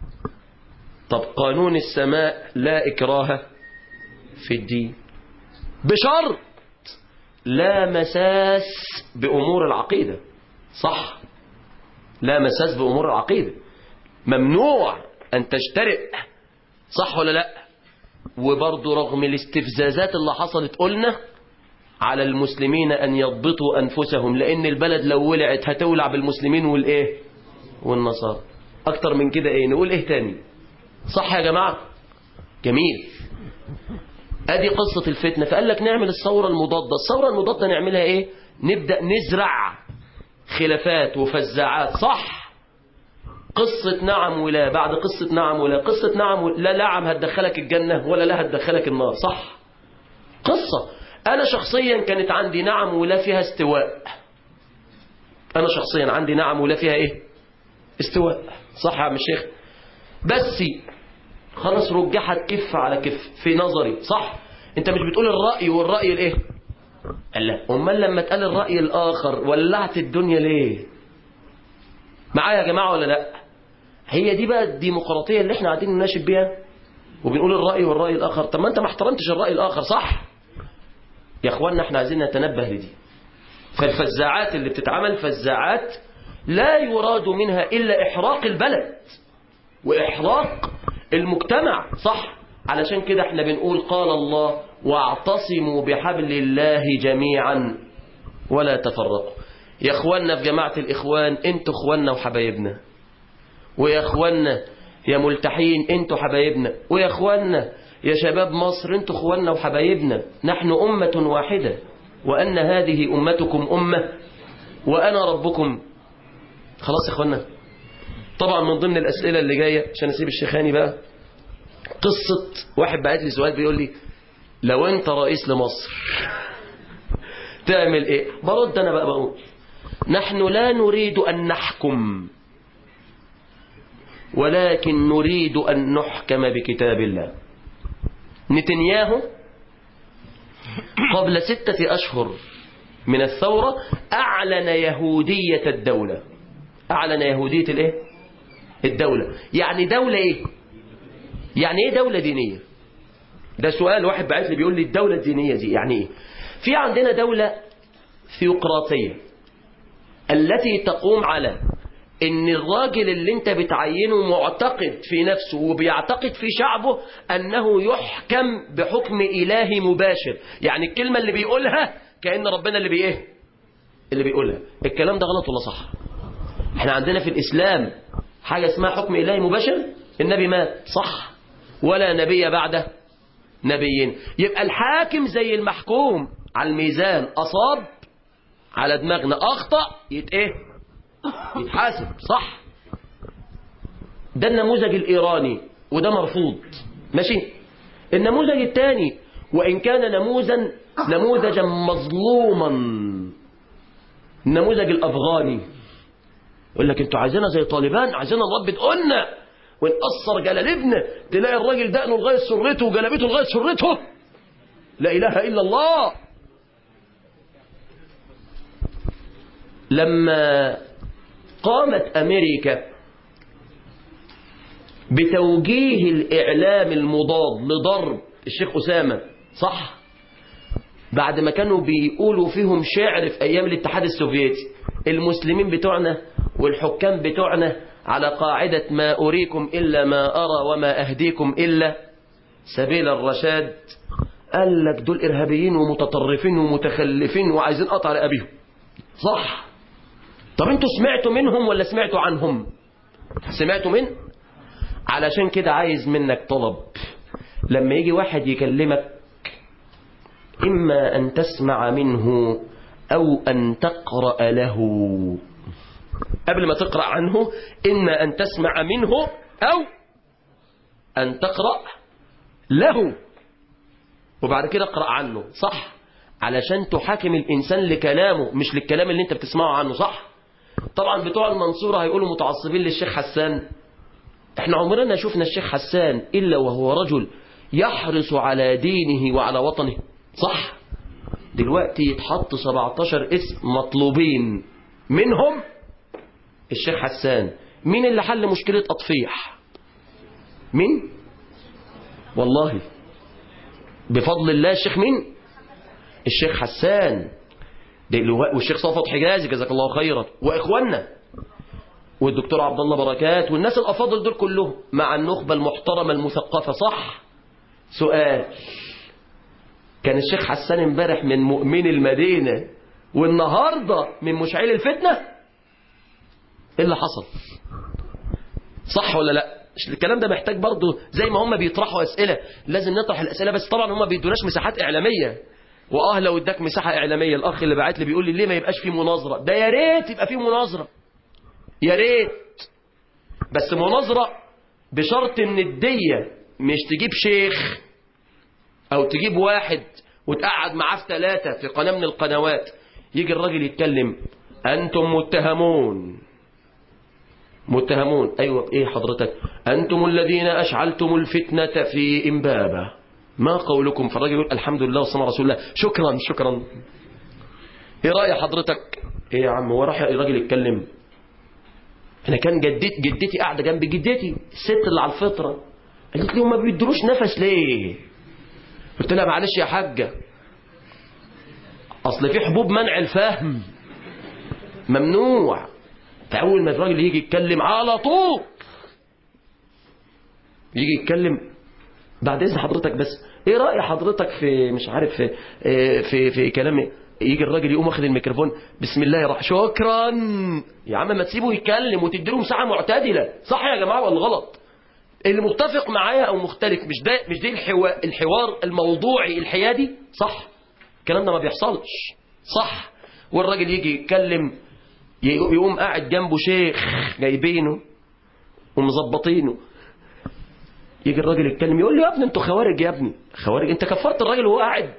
طب قانون السماء لا إكراه في الدين بشرط لا مساس بأمور العقيدة صح لا مساس بأمور العقيدة ممنوع أن تجترئ صح ولا لا وبرضه رغم الاستفزازات اللي حصلت قلنا على المسلمين أن يضبطوا أنفسهم لأن البلد لو ولعت هتولع بالمسلمين والإيه والنصارى أكتر من كده إيه نقول إيه تاني صح يا جماعة جميل ادي قصة الفتنة فقال لك نعمل الثورة المضادة الثورة المضادة نعملها ايه نبدأ نزرع خلافات وفزاعات صح قصة نعم ولا بعد قصة نعم ولا قصة نعم ولا لا نعم هتدخلك الجنة ولا لا هتدخلك النار صح قصة أنا شخصيا كانت عندي نعم ولا فيها استواء أنا شخصيا عندي نعم ولا فيها إيه استواء صح يا عم الشيخ بس خلاص رجحت كف على كف في نظري صح انت مش بتقول الرأي والرأي الايه قال لا امال لما تقال الرأي الاخر ولعت الدنيا ليه معايا يا جماعة ولا لا هي دي بقى الديمقراطية اللي احنا قاعدين نناشد بيها وبنقول الرأي والرأي الاخر طب ما انت ما احترمتش الرأي الاخر صح يا اخوانا احنا عايزين نتنبه لدي فالفزاعات اللي بتتعمل فزاعات لا يراد منها الا احراق البلد واحراق المجتمع صح علشان كده احنا بنقول قال الله واعتصموا بحبل الله جميعا ولا تفرقوا يا اخوانا في جماعة الاخوان انتوا اخوانا وحبايبنا ويا اخوانا يا ملتحين انتوا حبايبنا ويا اخوانا يا شباب مصر انتوا اخوانا وحبايبنا نحن أمة واحدة وأن هذه أمتكم أمة وأنا ربكم خلاص يا اخوانا طبعا من ضمن الأسئلة اللي جاية عشان أسيب الشيخاني بقى قصة واحد بعت لي سؤال بيقول لي لو أنت رئيس لمصر تعمل إيه برد أنا بقى بقول نحن لا نريد أن نحكم ولكن نريد أن نحكم بكتاب الله نتنياهو قبل ستة أشهر من الثورة أعلن يهودية الدولة أعلن يهودية الإيه؟ الدولة يعني دولة إيه يعني إيه دولة دينية ده سؤال واحد بعت لي بيقول لي الدولة الدينية دي يعني إيه في عندنا دولة ثيوقراطية التي تقوم على ان الراجل اللي انت بتعينه معتقد في نفسه وبيعتقد في شعبه انه يحكم بحكم الهي مباشر يعني الكلمة اللي بيقولها كأن ربنا اللي بيه اللي بيقولها الكلام ده غلط ولا صح احنا عندنا في الاسلام حاجة اسمها حكم الهي مباشر النبي مات صح ولا نبي بعده نبيين يبقى الحاكم زي المحكوم على الميزان اصاب على دماغنا اخطأ يت ايه يتحاسب صح ده النموذج الإيراني وده مرفوض ماشي النموذج الثاني وإن كان نموذجا نموذجا مظلوما النموذج الأفغاني يقول لك انتوا عايزينها زي طالبان عايزينها نربي قلنا ونقصر جلالبنا تلاقي الراجل دقنه لغاية سرته وجلبته لغاية سرته لا إله إلا الله لما قامت أمريكا بتوجيه الإعلام المضاد لضرب الشيخ أسامة صح بعد ما كانوا بيقولوا فيهم شعر في أيام الاتحاد السوفيتي المسلمين بتوعنا والحكام بتوعنا على قاعدة ما أريكم إلا ما أرى وما أهديكم إلا سبيل الرشاد قال لك دول إرهابيين ومتطرفين ومتخلفين وعايزين قطع رقابيهم صح طب انتوا سمعتوا منهم ولا سمعتوا عنهم سمعتوا من علشان كده عايز منك طلب لما يجي واحد يكلمك إما أن تسمع منه أو أن تقرأ له قبل ما تقرأ عنه إما أن تسمع منه أو أن تقرأ له وبعد كده اقرأ عنه صح علشان تحاكم الإنسان لكلامه مش للكلام اللي انت بتسمعه عنه صح طبعا بتوع المنصورة هيقولوا متعصبين للشيخ حسان احنا عمرنا شفنا الشيخ حسان إلا وهو رجل يحرص على دينه وعلى وطنه صح دلوقتي يتحط 17 اسم مطلوبين منهم الشيخ حسان مين اللي حل مشكلة أطفيح مين والله بفضل الله الشيخ مين الشيخ حسان ده اللواء والشيخ صفوت حجازي جزاك الله خيرا واخواننا والدكتور عبد الله بركات والناس الافاضل دول كلهم مع النخبه المحترمه المثقفه صح سؤال كان الشيخ حسان امبارح من مؤمن المدينه والنهارده من مشعل الفتنه ايه اللي حصل صح ولا لا الكلام ده محتاج برضه زي ما هم بيطرحوا اسئله لازم نطرح الاسئله بس طبعا هم بيدوناش مساحات اعلاميه واه لو اداك مساحه اعلاميه الاخ اللي بعت لي بيقول لي ليه ما يبقاش في مناظره ده يا ريت يبقى في مناظره يا ريت بس مناظره بشرط ان الديه مش تجيب شيخ او تجيب واحد وتقعد معاه في ثلاثه في قناه من القنوات يجي الراجل يتكلم انتم متهمون متهمون ايوه ايه حضرتك انتم الذين اشعلتم الفتنه في امبابه ما قولكم فالراجل يقول الحمد لله والصلاه على رسول الله شكرا شكرا ايه راي حضرتك ايه يا عم هو راح الراجل يتكلم انا كان جدتي جدتي قاعده جنب جدتي الست اللي على الفطره قالت لي ما بيدروش نفس ليه قلت لها معلش يا حاجه اصل في حبوب منع الفهم ممنوع فاول ما الراجل يجي يتكلم على طول يجي يتكلم بعد اذن حضرتك بس ايه راي حضرتك في مش عارف في في في كلام يجي الراجل يقوم واخد الميكروفون بسم الله الرحمن شكرا يا عم ما تسيبه يتكلم وتديله مساحه معتدله صح يا جماعه ولا غلط اللي متفق معايا او مختلف مش ده مش دي الحوار, الحوار الموضوعي الحيادي صح الكلام ده ما بيحصلش صح والراجل يجي يتكلم يقوم قاعد جنبه شيخ جايبينه ومظبطينه يجي الراجل يتكلم يقول له يا ابني انتوا خوارج يا ابني خوارج انت كفرت الراجل وهو قاعد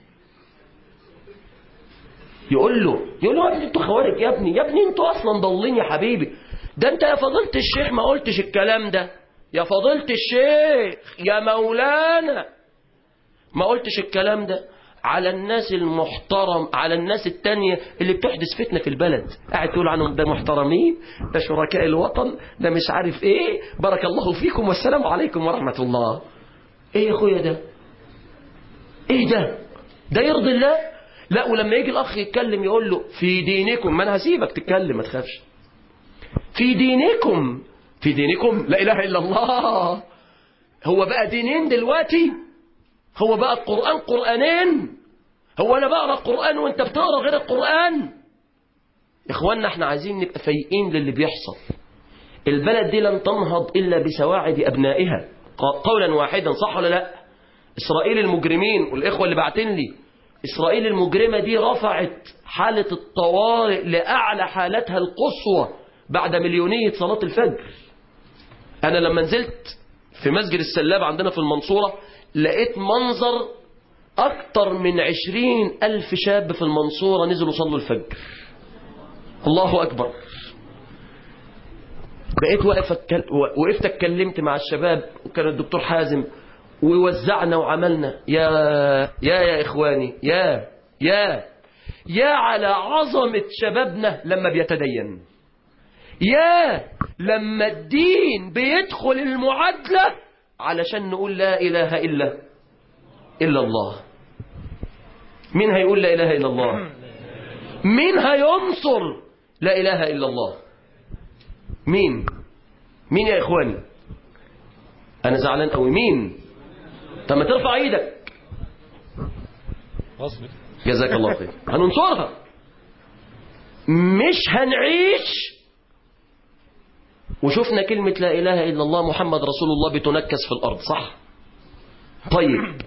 يقول له يقول له يا ابني انتوا خوارج يا ابني يا ابني انتوا اصلا ضالين يا حبيبي ده انت يا فضيله الشيخ ما قلتش الكلام ده يا فضيله الشيخ يا مولانا ما قلتش الكلام ده على الناس المحترم على الناس التانية اللي بتحدث فتنة في البلد قاعد تقول عنهم ده محترمين ده شركاء الوطن ده مش عارف ايه بارك الله فيكم والسلام عليكم ورحمة الله ايه يا اخويا ده ايه ده ده يرضي الله لا ولما يجي الاخ يتكلم يقول له في دينكم ما انا هسيبك تتكلم ما تخافش في دينكم في دينكم لا اله الا الله هو بقى دينين دلوقتي هو بقى القرآن قرآنين هو أنا بقرأ القرآن وأنت بتقرأ غير القرآن إخواننا احنا عايزين نبقى فايقين للي بيحصل البلد دي لن تنهض إلا بسواعد أبنائها قولا واحدا صح ولا لا إسرائيل المجرمين والإخوة اللي بعتين لي إسرائيل المجرمة دي رفعت حالة الطوارئ لأعلى حالتها القصوى بعد مليونية صلاة الفجر أنا لما نزلت في مسجد السلاب عندنا في المنصورة لقيت منظر أكتر من عشرين ألف شاب في المنصورة نزلوا صلوا الفجر الله أكبر بقيت واقف أتكل... وقفت اتكلمت مع الشباب وكان الدكتور حازم ووزعنا وعملنا يا يا يا إخواني يا يا يا على عظمة شبابنا لما بيتدين يا لما الدين بيدخل المعادلة علشان نقول لا إله إلا إلا الله مين هيقول لا إله إلا الله مين هينصر لا إله إلا الله مين مين يا إخواني أنا زعلان قوي مين طب ما ترفع ايدك جزاك الله خير هننصرها مش هنعيش وشفنا كلمة لا إله إلا الله محمد رسول الله بتنكس في الأرض صح طيب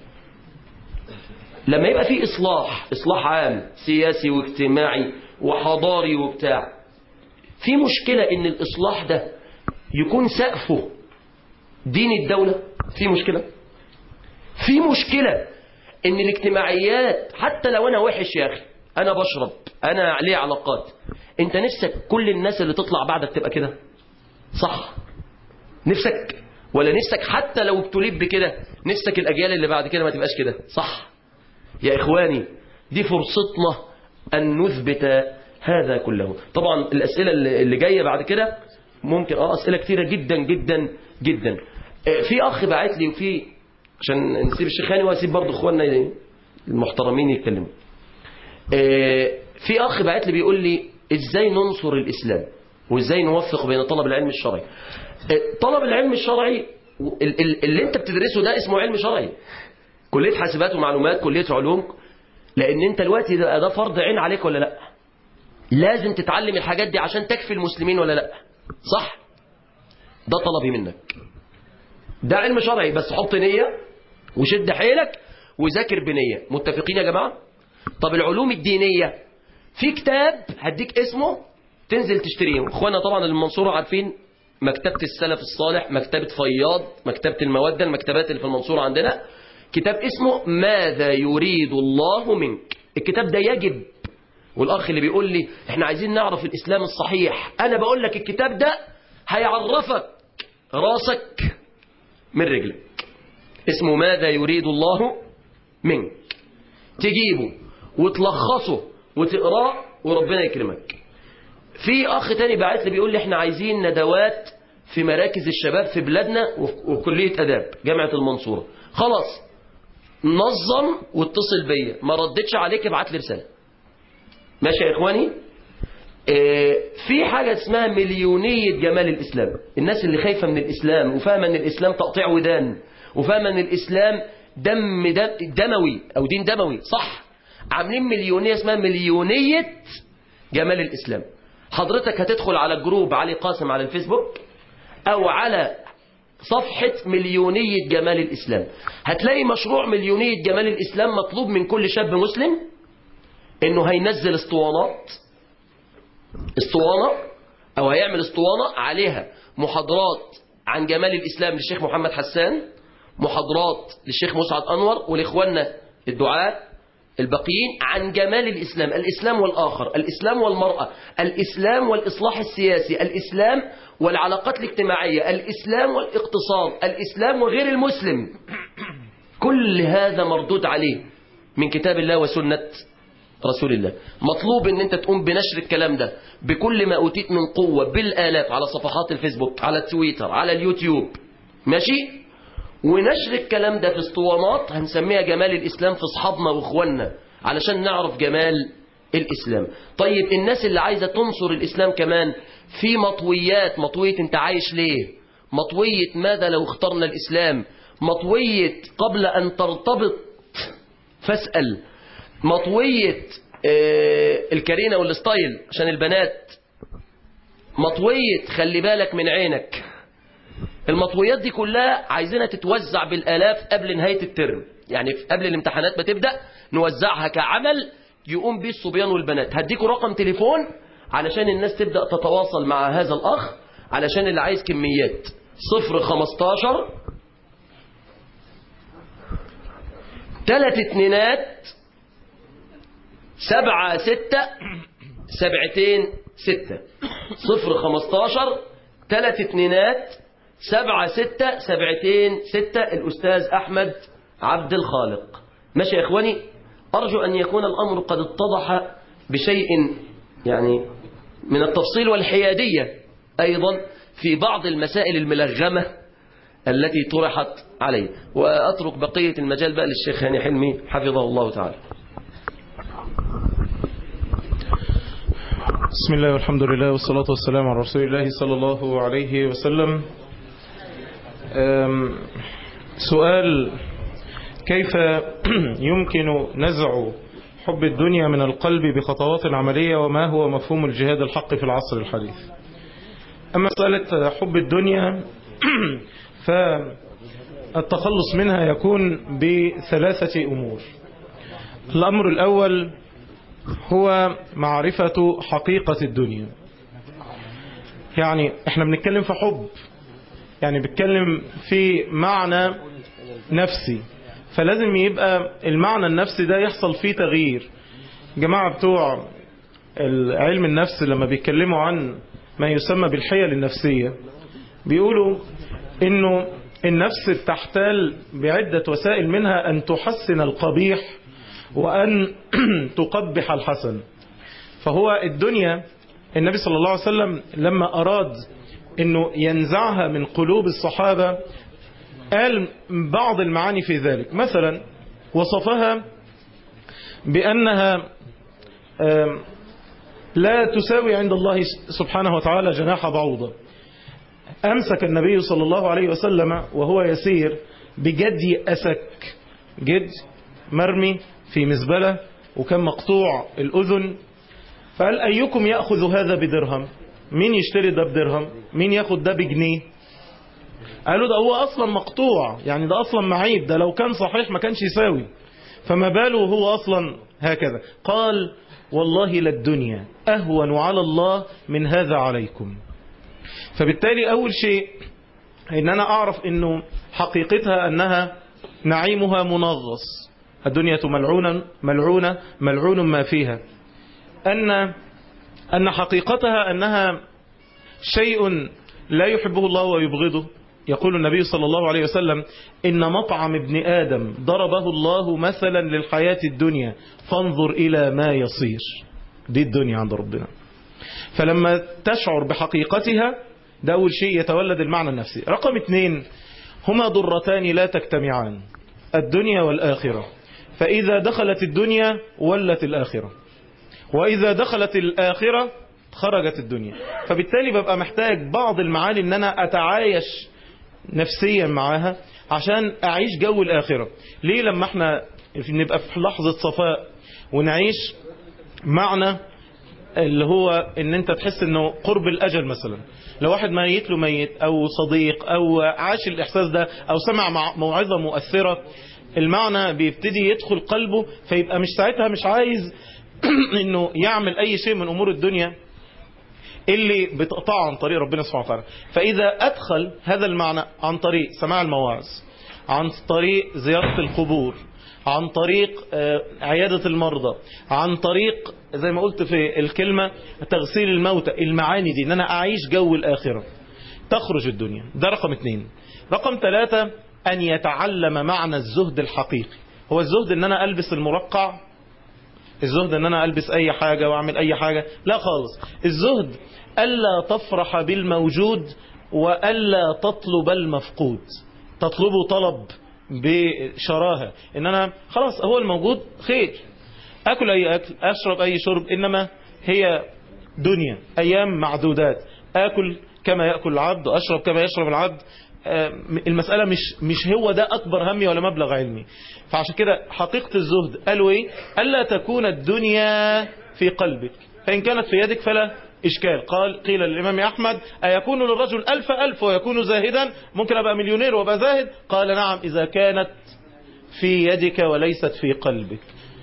لما يبقى في إصلاح إصلاح عام سياسي واجتماعي وحضاري وبتاع في مشكلة إن الإصلاح ده يكون سقفه دين الدولة في مشكلة في مشكلة إن الاجتماعيات حتى لو أنا وحش يا أخي أنا بشرب أنا عليه علاقات أنت نفسك كل الناس اللي تطلع بعدك تبقى كده صح نفسك ولا نفسك حتى لو ابتليت بكده نفسك الأجيال اللي بعد كده ما تبقاش كده صح يا إخواني دي فرصتنا أن نثبت هذا كله طبعا الأسئلة اللي اللي جاية بعد كده ممكن اه أسئلة كثيرة جدا جدا جدا آه، في أخ بعت لي وفي عشان نسيب الشيخاني واسيب برضه اخواننا المحترمين يتكلموا آه، في أخ بعت لي بيقول لي إزاي ننصر الإسلام وإزاي نوفق بين طلب العلم الشرعي آه، طلب العلم الشرعي ال- ال- اللي انت بتدرسه ده اسمه علم شرعي كلية حاسبات ومعلومات كلية علوم لأن أنت دلوقتي ده, ده فرض عين عليك ولا لأ لازم تتعلم الحاجات دي عشان تكفي المسلمين ولا لأ صح ده طلبي منك ده علم شرعي بس حط نية وشد حيلك وذاكر بنية متفقين يا جماعة طب العلوم الدينية في كتاب هديك اسمه تنزل تشتريه اخوانا طبعا المنصورة عارفين مكتبة السلف الصالح مكتبة فياض مكتبة المودة المكتبات اللي في المنصورة عندنا كتاب اسمه ماذا يريد الله منك الكتاب ده يجب والأخ اللي بيقول لي احنا عايزين نعرف الإسلام الصحيح أنا بقول لك الكتاب ده هيعرفك راسك من رجلك اسمه ماذا يريد الله منك تجيبه وتلخصه وتقراه وربنا يكرمك في أخ تاني بعت لي بيقول لي احنا عايزين ندوات في مراكز الشباب في بلادنا وفي- وكلية أداب جامعة المنصورة خلاص نظم واتصل بيا ما ردتش عليك ابعت لي رسالة ماشي يا إخواني آه، في حاجة اسمها مليونية جمال الإسلام الناس اللي خايفة من الإسلام وفاهمة أن الإسلام تقطيع ودان وفاهمة أن الإسلام دم دم دموي أو دين دموي صح عاملين مليونية اسمها مليونية جمال الإسلام حضرتك هتدخل على جروب علي قاسم على الفيسبوك أو على صفحة مليونية جمال الإسلام هتلاقي مشروع مليونية جمال الإسلام مطلوب من كل شاب مسلم إنه هينزل اسطوانات اسطوانة أو هيعمل اسطوانة عليها محاضرات عن جمال الإسلام للشيخ محمد حسان محاضرات للشيخ مسعد أنور ولإخواننا الدعاء الباقيين عن جمال الإسلام الإسلام والآخر الإسلام والمرأة الإسلام والإصلاح السياسي الإسلام والعلاقات الاجتماعية الإسلام والاقتصاد الإسلام وغير المسلم كل هذا مردود عليه من كتاب الله وسنة رسول الله مطلوب ان انت تقوم بنشر الكلام ده بكل ما اوتيت من قوة بالالاف على صفحات الفيسبوك على التويتر على اليوتيوب ماشي ونشر الكلام ده في اسطوانات هنسميها جمال الاسلام في اصحابنا واخواننا علشان نعرف جمال الاسلام طيب الناس اللي عايزة تنصر الاسلام كمان في مطويات مطوية انت عايش ليه مطوية ماذا لو اخترنا الاسلام مطوية قبل ان ترتبط فاسأل مطوية آه، الكارينا والستايل عشان البنات مطوية خلي بالك من عينك المطويات دي كلها عايزينها تتوزع بالآلاف قبل نهاية الترم يعني في- قبل الامتحانات ما تبدأ نوزعها كعمل يقوم بيه الصبيان والبنات هديكوا رقم تليفون علشان الناس تبدأ تتواصل مع هذا الأخ علشان اللي عايز كميات صفر خمستاشر تلات اتنينات سبعة ستة سبعتين ستة صفر خمستاشر تلات اتنينات سبعة ستة سبعتين ستة الأستاذ أحمد عبد الخالق ماشي يا إخواني أرجو أن يكون الأمر قد اتضح بشيء يعني من التفصيل والحيادية أيضا في بعض المسائل الملغمة التي طرحت عليه وأترك بقية المجال بقى للشيخ هاني حلمي حفظه الله تعالى بسم الله والحمد لله والصلاة والسلام على رسول الله صلى الله عليه وسلم أم، سؤال كيف يمكن نزع حب الدنيا من القلب بخطوات عملية وما هو مفهوم الجهاد الحق في العصر الحديث أما مسألة حب الدنيا فالتخلص منها يكون بثلاثة أمور الأمر الأول هو معرفة حقيقة الدنيا يعني احنا بنتكلم في حب يعني بنتكلم في معنى نفسي فلازم يبقى المعنى النفسي ده يحصل فيه تغيير جماعة بتوع علم النفس لما بيتكلموا عن ما يسمى بالحيل النفسية بيقولوا انه النفس بتحتال بعدة وسائل منها ان تحسن القبيح وأن تقبح الحسن فهو الدنيا النبي صلى الله عليه وسلم لما أراد أنه ينزعها من قلوب الصحابة قال بعض المعاني في ذلك مثلا وصفها بأنها لا تساوي عند الله سبحانه وتعالى جناح بعوضة أمسك النبي صلى الله عليه وسلم وهو يسير بجدي أسك جد مرمي في مزبلة وكان مقطوع الأذن فقال أيكم يأخذ هذا بدرهم مين يشتري ده بدرهم مين ياخد ده بجنيه قالوا ده هو أصلا مقطوع يعني ده أصلا معيب ده لو كان صحيح ما كانش يساوي فما باله هو أصلا هكذا قال والله للدنيا أهون على الله من هذا عليكم فبالتالي أول شيء إن أنا أعرف أنه حقيقتها أنها نعيمها منغص الدنيا ملعونة ملعونة ملعون ما فيها أن أن حقيقتها أنها شيء لا يحبه الله ويبغضه يقول النبي صلى الله عليه وسلم إن مطعم ابن آدم ضربه الله مثلا للحياة الدنيا فانظر إلى ما يصير دي الدنيا عند ربنا فلما تشعر بحقيقتها ده أول شيء يتولد المعنى النفسي رقم اثنين هما ضرتان لا تجتمعان الدنيا والآخرة فإذا دخلت الدنيا ولت الآخرة وإذا دخلت الآخرة خرجت الدنيا فبالتالي ببقى محتاج بعض المعاني ان انا اتعايش نفسيا معاها عشان اعيش جو الآخرة ليه لما احنا نبقى في لحظة صفاء ونعيش معنى اللي هو ان انت تحس انه قرب الاجل مثلا لو واحد ميت له ميت او صديق او عاش الاحساس ده او سمع موعظة مؤثرة المعنى بيبتدي يدخل قلبه فيبقى مش ساعتها مش عايز انه يعمل اي شيء من امور الدنيا اللي بتقطعه عن طريق ربنا سبحانه وتعالى فاذا ادخل هذا المعنى عن طريق سماع المواعظ عن طريق زيارة القبور عن طريق عيادة المرضى عن طريق زي ما قلت في الكلمة تغسيل الموتى المعاني دي ان انا اعيش جو الاخرة تخرج الدنيا ده رقم اثنين رقم ثلاثة أن يتعلم معنى الزهد الحقيقي هو الزهد أن أنا ألبس المرقع الزهد أن أنا ألبس أي حاجة وأعمل أي حاجة لا خالص الزهد ألا تفرح بالموجود وألا تطلب المفقود تطلبه طلب بشراهة إن أنا خلاص هو الموجود خير أكل أي أكل أشرب أي شرب إنما هي دنيا أيام معدودات أكل كما يأكل العبد وأشرب كما يشرب العبد المسألة مش مش هو ده أكبر همي ولا مبلغ علمي فعشان كده حقيقة الزهد قالوا إيه ألا تكون الدنيا في قلبك فإن كانت في يدك فلا إشكال قال قيل للإمام أحمد أيكون للرجل ألف ألف ويكون زاهدا ممكن أبقى مليونير وأبقى زاهد قال نعم إذا كانت في يدك وليست في قلبك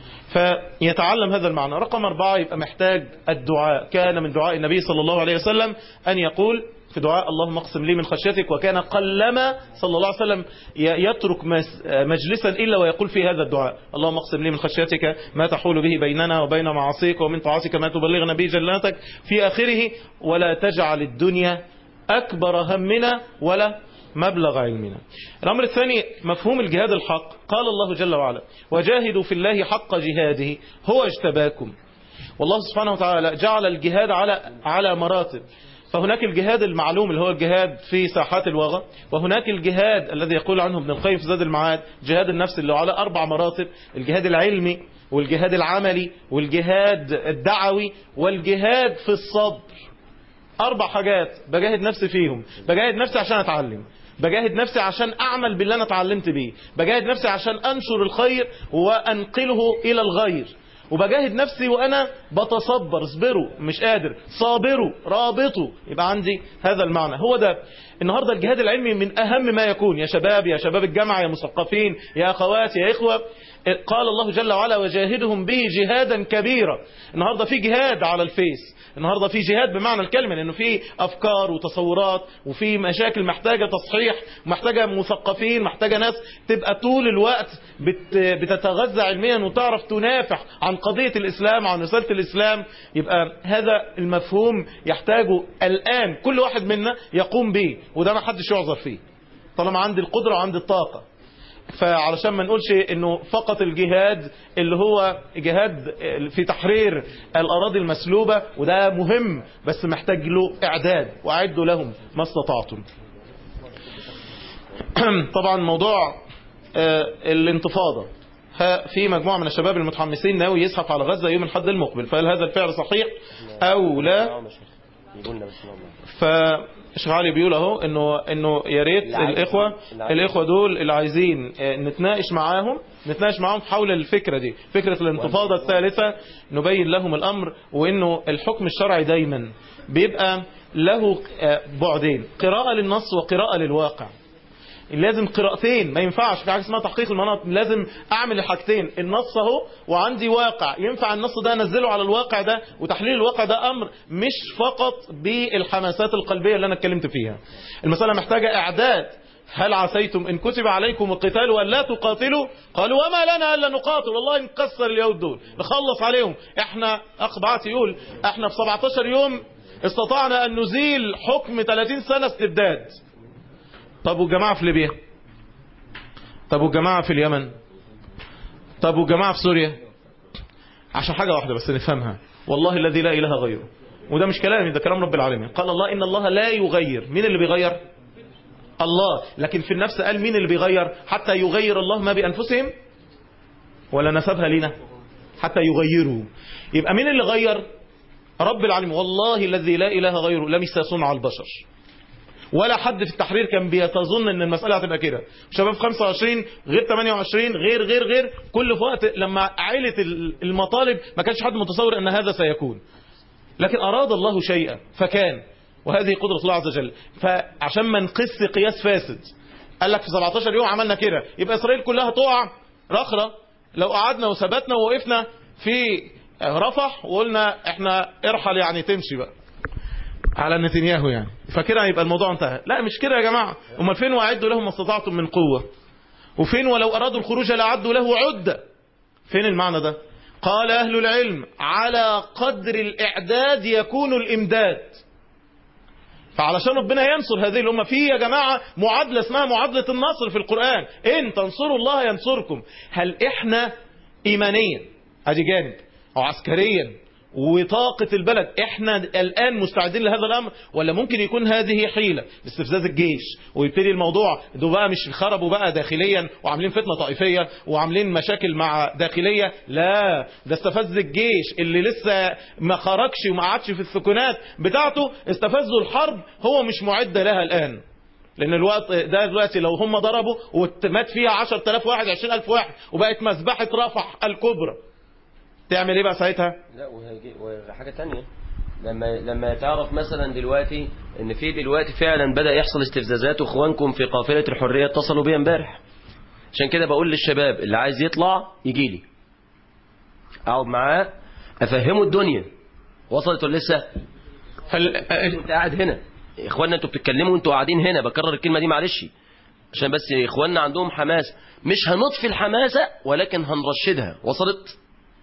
فيتعلم هذا المعنى رقم أربعة يبقى محتاج الدعاء كان من دعاء النبي صلى الله عليه وسلم أن يقول في دعاء اللهم اقسم لي من خشيتك وكان قلما صلى الله عليه وسلم يترك مجلسا إلا ويقول في هذا الدعاء اللهم اقسم لي من خشيتك ما تحول به بيننا وبين معاصيك ومن طاعتك ما تبلغنا به جناتك في آخره ولا تجعل الدنيا أكبر همنا ولا مبلغ علمنا الأمر الثاني مفهوم الجهاد الحق قال الله جل وعلا وجاهدوا في الله حق جهاده هو اجتباكم والله سبحانه وتعالى جعل الجهاد على على مراتب فهناك الجهاد المعلوم اللي هو الجهاد في ساحات الوغى وهناك الجهاد الذي يقول عنه ابن القيم في زاد المعاد جهاد النفس اللي هو على أربع مراتب الجهاد العلمي والجهاد العملي والجهاد الدعوي والجهاد في الصبر أربع حاجات بجاهد نفسي فيهم بجاهد نفسي عشان أتعلم بجاهد نفسي عشان أعمل باللي أنا اتعلمت بيه بجاهد نفسي عشان أنشر الخير وأنقله إلى الغير وبجاهد نفسي وأنا بتصبر اصبروا مش قادر صابروا رابطوا يبقى عندي هذا المعنى هو ده النهاردة الجهاد العلمي من أهم ما يكون يا شباب يا شباب الجامعة يا مثقفين يا أخوات يا إخوة قال الله جل وعلا وجاهدهم به جهادا كبيرا النهاردة في جهاد على الفيس النهاردة في جهاد بمعنى الكلمة لأنه في أفكار وتصورات وفي مشاكل محتاجة تصحيح محتاجة مثقفين محتاجة ناس تبقى طول الوقت بت بتتغذى علميا وتعرف تنافح عن قضية الإسلام عن رسالة الإسلام يبقى هذا المفهوم يحتاجه الآن كل واحد منا يقوم به وده ما حدش يعذر فيه طالما عندي القدرة وعندي الطاقة فعلشان ما نقولش انه فقط الجهاد اللي هو جهاد في تحرير الاراضي المسلوبة وده مهم بس محتاج له اعداد واعدوا لهم ما استطعتم طبعا موضوع آه، الانتفاضة ها- في مجموعة من الشباب المتحمسين ناوي يزحف على غزة يوم الحد المقبل فهل هذا الفعل صحيح او لا فالشيخ علي بيقول اهو انه انه يا ريت اللي عايز- الاخوه اللي عايز. الاخوه دول اللي عايزين آه، نتناقش معاهم نتناقش معاهم حول الفكره دي فكره الانتفاضه الثالثه نبين لهم الامر وانه الحكم الشرعي دايما بيبقى له آه، بعدين قراءه للنص وقراءه للواقع لازم قراءتين ما ينفعش في حاجه اسمها تحقيق المناط لازم اعمل الحاجتين النص اهو وعندي واقع ينفع النص ده انزله على الواقع ده وتحليل الواقع ده امر مش فقط بالحماسات القلبيه اللي انا اتكلمت فيها المساله محتاجه اعداد هل عسيتم ان كتب عليكم القتال ولا تقاتلوا قالوا وما لنا الا نقاتل والله نكسر اليهود دول نخلص عليهم احنا اخ بعت يقول احنا في 17 يوم استطعنا ان نزيل حكم 30 سنه استبداد طب والجماعة في ليبيا طب والجماعة في اليمن طب والجماعة في سوريا عشان حاجة واحدة بس نفهمها والله الذي لا إله غيره وده مش كلامي ده كلام رب العالمين قال الله إن الله لا يغير مين اللي بيغير الله لكن في النفس قال مين اللي بيغير حتى يغير الله ما بأنفسهم ولا نسبها لنا حتى يغيروا يبقى مين اللي غير رب العالمين والله الذي لا إله غيره لمس صنع البشر ولا حد في التحرير كان بيتظن ان المسألة هتبقى كده شباب 25 غير 28 غير غير غير كل في وقت لما عائلة المطالب ما كانش حد متصور ان هذا سيكون لكن اراد الله شيئا فكان وهذه قدرة الله عز وجل فعشان ما نقص قياس فاسد قال لك في 17 يوم عملنا كده يبقى اسرائيل كلها تقع رخرة لو قعدنا وثبتنا ووقفنا في رفح وقلنا احنا ارحل يعني تمشي بقى على نتنياهو يعني فكده يبقى الموضوع انتهى لا مش كده يا جماعة امال فين واعدوا لهم ما استطعتم من قوة وفين ولو ارادوا الخروج لعدوا له عدة فين المعنى ده قال اهل العلم على قدر الاعداد يكون الامداد فعلشان ربنا ينصر هذه الأمة في يا جماعة معادلة اسمها معادلة النصر في القرآن إن تنصروا الله ينصركم هل إحنا إيمانيا أدي جانب أو عسكريا وطاقة البلد احنا الآن مستعدين لهذا الأمر ولا ممكن يكون هذه حيلة لاستفزاز الجيش ويبتدي الموضوع ده بقى مش خربوا بقى داخليا وعاملين فتنة طائفية وعاملين مشاكل مع داخلية لا ده استفز الجيش اللي لسه ما خرجش وما قعدش في السكنات بتاعته استفزوا الحرب هو مش معد لها الآن لأن الوقت ده دلوقتي لو هم ضربوا ومات فيها 10000 واحد 20000 واحد وبقت مذبحة رفح الكبرى تعمل ايه بقى ساعتها لا وهيجي وحاجة تانية لما لما تعرف مثلا دلوقتي ان في دلوقتي فعلا بدأ يحصل استفزازات واخوانكم في قافلة الحرية اتصلوا بيا امبارح عشان كده بقول للشباب اللي عايز يطلع يجي لي اقعد معاه افهمه الدنيا وصلت ولا لسه فال... انت قاعد هنا اخواننا انتوا بتتكلموا انتوا قاعدين هنا بكرر الكلمة دي معلش عشان بس اخواننا عندهم حماس مش هنطفي الحماسة ولكن هنرشدها وصلت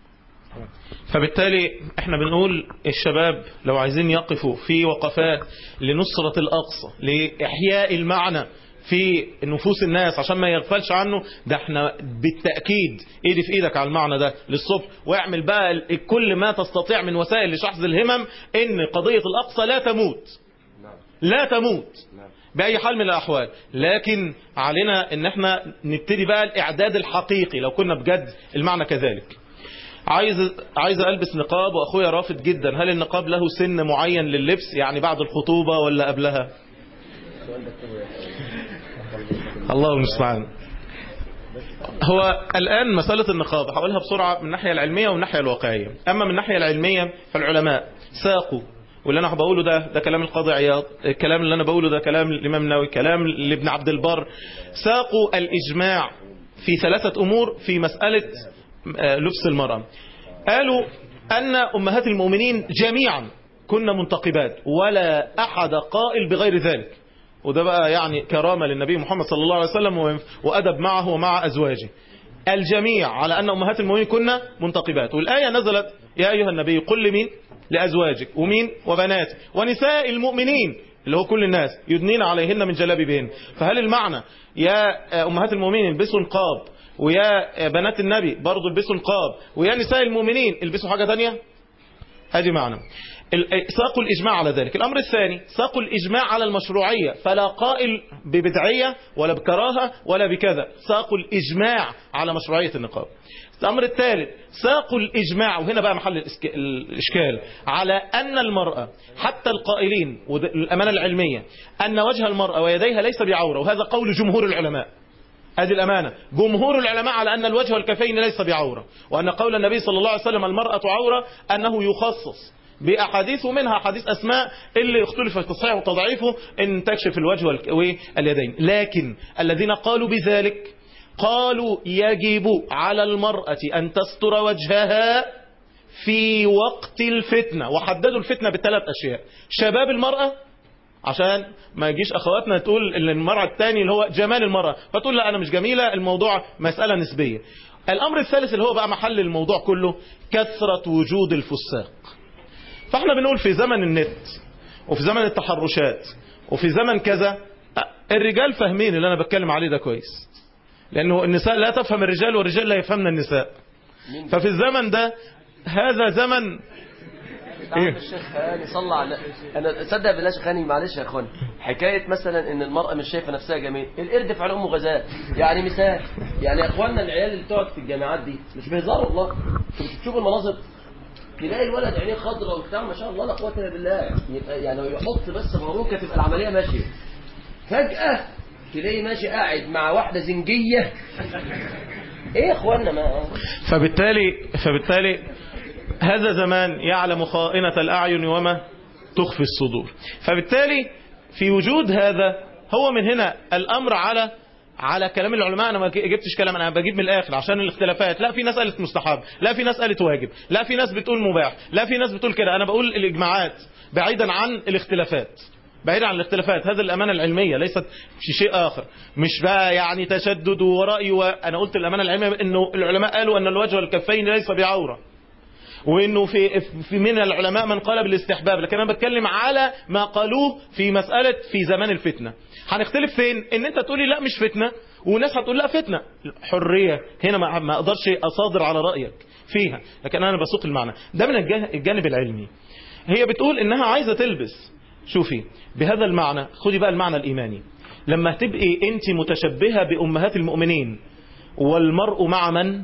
فبالتالي احنا بنقول الشباب لو عايزين يقفوا في وقفات لنصرة الأقصى لإحياء المعنى في نفوس الناس عشان ما يغفلش عنه ده احنا بالتأكيد ايدي في ايدك على المعنى ده للصبح واعمل بقى كل ما تستطيع من وسائل لشحذ الهمم ان قضية الأقصى لا تموت لا تموت بأي حال من الأحوال لكن علينا ان احنا نبتدي بقى الإعداد الحقيقي لو كنا بجد المعنى كذلك عايز عايز البس نقاب واخويا رافض جدا هل النقاب له سن معين لللبس يعني بعد الخطوبة ولا قبلها الله المستعان هو الآن مسألة النقاب هقولها بسرعة من الناحية العلمية والناحية الواقعية أما من الناحية العلمية فالعلماء ساقوا واللي أنا بقوله ده ده كلام القاضي عياض الكلام اللي أنا بقوله ده كلام الإمام النووي كلام لابن عبد البر ساقوا الإجماع في ثلاثة أمور في مسألة آه، لبس المرأة قالوا أن أمهات المؤمنين جميعا كنا منتقبات ولا أحد قائل بغير ذلك وده بقى يعني كرامة للنبي محمد صلى الله عليه وسلم و- وأدب معه ومع أزواجه الجميع على أن أمهات المؤمنين كنا منتقبات والآية نزلت يا أيها النبي قل لمين لأزواجك ومين وبناتك ونساء المؤمنين اللي هو كل الناس يدنين عليهن من جلابيبهن فهل المعنى يا أمهات المؤمنين البسوا نقاب ويا بنات النبي برضو البسوا نقاب ويا نساء المؤمنين البسوا حاجة تانية ادي معنى ال- ساقوا الإجماع على ذلك الأمر الثاني ساقوا الإجماع على المشروعية فلا قائل ببدعية ولا بكراهة ولا بكذا ساقوا الإجماع على مشروعية النقاب الأمر الثالث ساقوا الإجماع وهنا بقى محل الإسك- الإشكال على أن المرأة حتى القائلين والأمانة العلمية أن وجه المرأة ويديها ليس بعورة وهذا قول جمهور العلماء هذه الأمانة جمهور العلماء على أن الوجه والكفين ليس بعورة وأن قول النبي صلى الله عليه وسلم المرأة عورة أنه يخصص بأحاديث ومنها حديث أسماء اللي اختلف في تصحيحه وتضعيفه أن تكشف الوجه والك- واليدين لكن الذين قالوا بذلك قالوا يجب على المرأة أن تستر وجهها في وقت الفتنة وحددوا الفتنة بثلاث أشياء شباب المرأة عشان ما يجيش اخواتنا تقول ان المرأة الثاني اللي هو جمال المرأة فتقول لا انا مش جميلة الموضوع مسألة نسبية الامر الثالث اللي هو بقى محل الموضوع كله كثرة وجود الفساق فاحنا بنقول في زمن النت وفي زمن التحرشات وفي زمن كذا الرجال فاهمين اللي انا بتكلم عليه ده كويس لانه النساء لا تفهم الرجال والرجال لا يفهمنا النساء ففي الزمن ده هذا زمن تعرف الشيخ هاني صلى على انا صدق بالله شيخ هاني معلش يا اخوان حكايه مثلا ان المراه مش شايفه نفسها جميل القرد في علوم غزال يعني مثال يعني يا اخواننا العيال اللي بتقعد في الجامعات دي مش بيهزروا والله انتوا بتشوفوا المناظر تلاقي الولد عينيه خضراء وبتاع ما شاء الله لا قوه الا بالله يبقى يعني يحط بس باروكه تبقى العمليه ماشيه فجاه تلاقي ماشي قاعد مع واحده زنجيه ايه يا اخوانا ما فبالتالي فبالتالي هذا زمان يعلم خائنة الأعين وما تخفي الصدور فبالتالي في وجود هذا هو من هنا الأمر على على كلام العلماء انا ما جبتش كلام انا بجيب من الاخر عشان الاختلافات لا في ناس قالت مستحب لا في ناس قالت واجب لا في ناس بتقول مباح لا في ناس بتقول كده انا بقول الاجماعات بعيدا عن الاختلافات بعيدا عن الاختلافات هذه الامانه العلميه ليست في شيء اخر مش بقى يعني تشدد ورأي وانا قلت الامانه العلميه انه العلماء قالوا ان الوجه والكفين ليس بعوره وانه في في من العلماء من قال بالاستحباب لكن انا بتكلم على ما قالوه في مساله في زمان الفتنه هنختلف فين ان انت تقولي لا مش فتنه وناس هتقول لا فتنه حريه هنا ما ما اقدرش اصادر على رايك فيها لكن انا بسوق المعنى ده من الجه- الجانب العلمي هي بتقول انها عايزه تلبس شوفي بهذا المعنى خدي بقى المعنى الايماني لما تبقي انت متشبهه بامهات المؤمنين والمرء مع من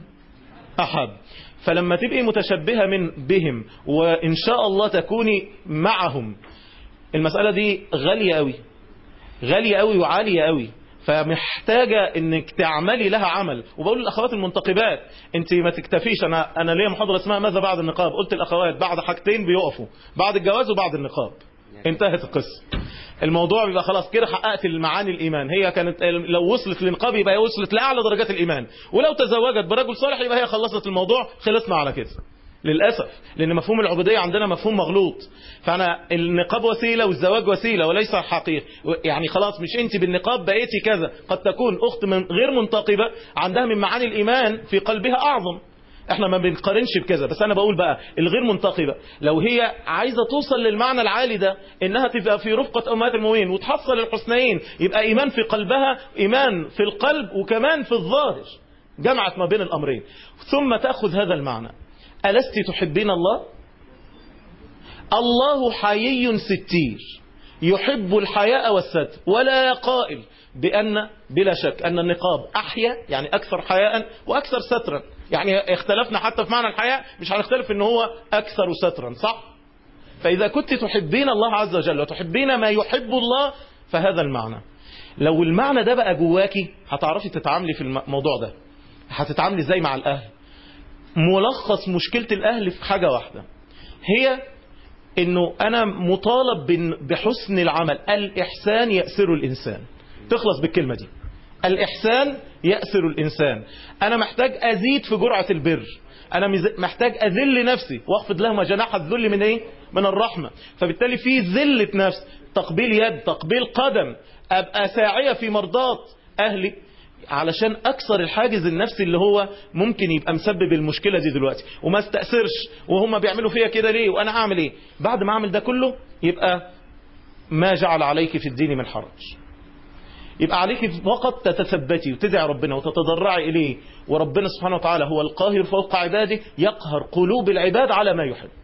أحب فلما تبقي متشبهة من بهم وإن شاء الله تكوني معهم المسألة دي غالية قوي غالية قوي وعالية قوي فمحتاجة انك تعملي لها عمل وبقول للاخوات المنتقبات انت ما تكتفيش انا انا ليا محاضرة اسمها ماذا بعد النقاب قلت الاخوات بعد حاجتين بيقفوا بعد الجواز وبعد النقاب انتهت القصة الموضوع بيبقى خلاص كده حققت المعاني الايمان هي كانت لو وصلت للنقاب يبقى هي وصلت لاعلى درجات الايمان ولو تزوجت برجل صالح يبقى هي خلصت الموضوع خلصنا على كده للاسف لان مفهوم العبوديه عندنا مفهوم مغلوط فانا النقاب وسيله والزواج وسيله وليس حقيقي يعني خلاص مش انت بالنقاب بقيتي كذا قد تكون اخت من غير منتقبه عندها من معاني الايمان في قلبها اعظم احنا ما بنقارنش بكذا بس انا بقول بقى الغير منتقبة لو هي عايزة توصل للمعنى العالي ده انها تبقى في رفقة امهات المؤمنين وتحصل الحسنيين يبقى ايمان في قلبها ايمان في القلب وكمان في الظاهر جمعت ما بين الامرين ثم تأخذ هذا المعنى ألست تحبين الله الله حيي ستير يحب الحياء والستر ولا قائل بأن بلا شك أن النقاب أحيا يعني أكثر حياء وأكثر سترا يعني اختلفنا حتى في معنى الحياء مش هنختلف ان هو اكثر سترا صح فاذا كنت تحبين الله عز وجل وتحبين ما يحب الله فهذا المعنى لو المعنى ده بقى جواكي هتعرفي تتعاملي في الموضوع ده هتتعاملي ازاي مع الاهل ملخص مشكلة الاهل في حاجة واحدة هي انه انا مطالب بن- بحسن العمل الاحسان يأسر الانسان تخلص بالكلمة دي الإحسان يأسر الإنسان أنا محتاج أزيد في جرعة البر أنا مز- محتاج أذل نفسي وأخفض لهما جناح الذل من إيه؟ من الرحمة فبالتالي في ذلة نفس تقبيل يد تقبيل قدم أبقى ساعية في مرضات أهلي علشان أكسر الحاجز النفسي اللي هو ممكن يبقى مسبب المشكلة دي دلوقتي وما استأثرش وهم بيعملوا فيا كده ليه وأنا أعمل إيه بعد ما أعمل ده كله يبقى ما جعل عليك في الدين من حرج يبقى عليك فقط تتثبتي وتدعي ربنا وتتضرعي إليه وربنا سبحانه وتعالى هو القاهر فوق عباده يقهر قلوب العباد على ما يحب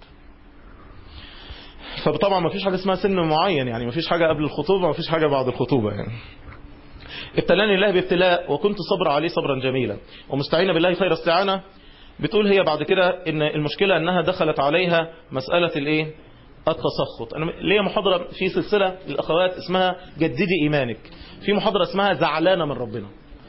فطبعا ما فيش حاجة اسمها سن معين يعني ما فيش حاجة قبل الخطوبة ما فيش حاجة بعد الخطوبة يعني ابتلاني الله بابتلاء وكنت صبر عليه صبرا جميلا ومستعينة بالله خير استعانة بتقول هي بعد كده ان المشكلة انها دخلت عليها مسألة الايه التسخط انا ليا محاضرة في سلسلة للاخوات اسمها جددي ايمانك في محاضرة اسمها زعلانة من ربنا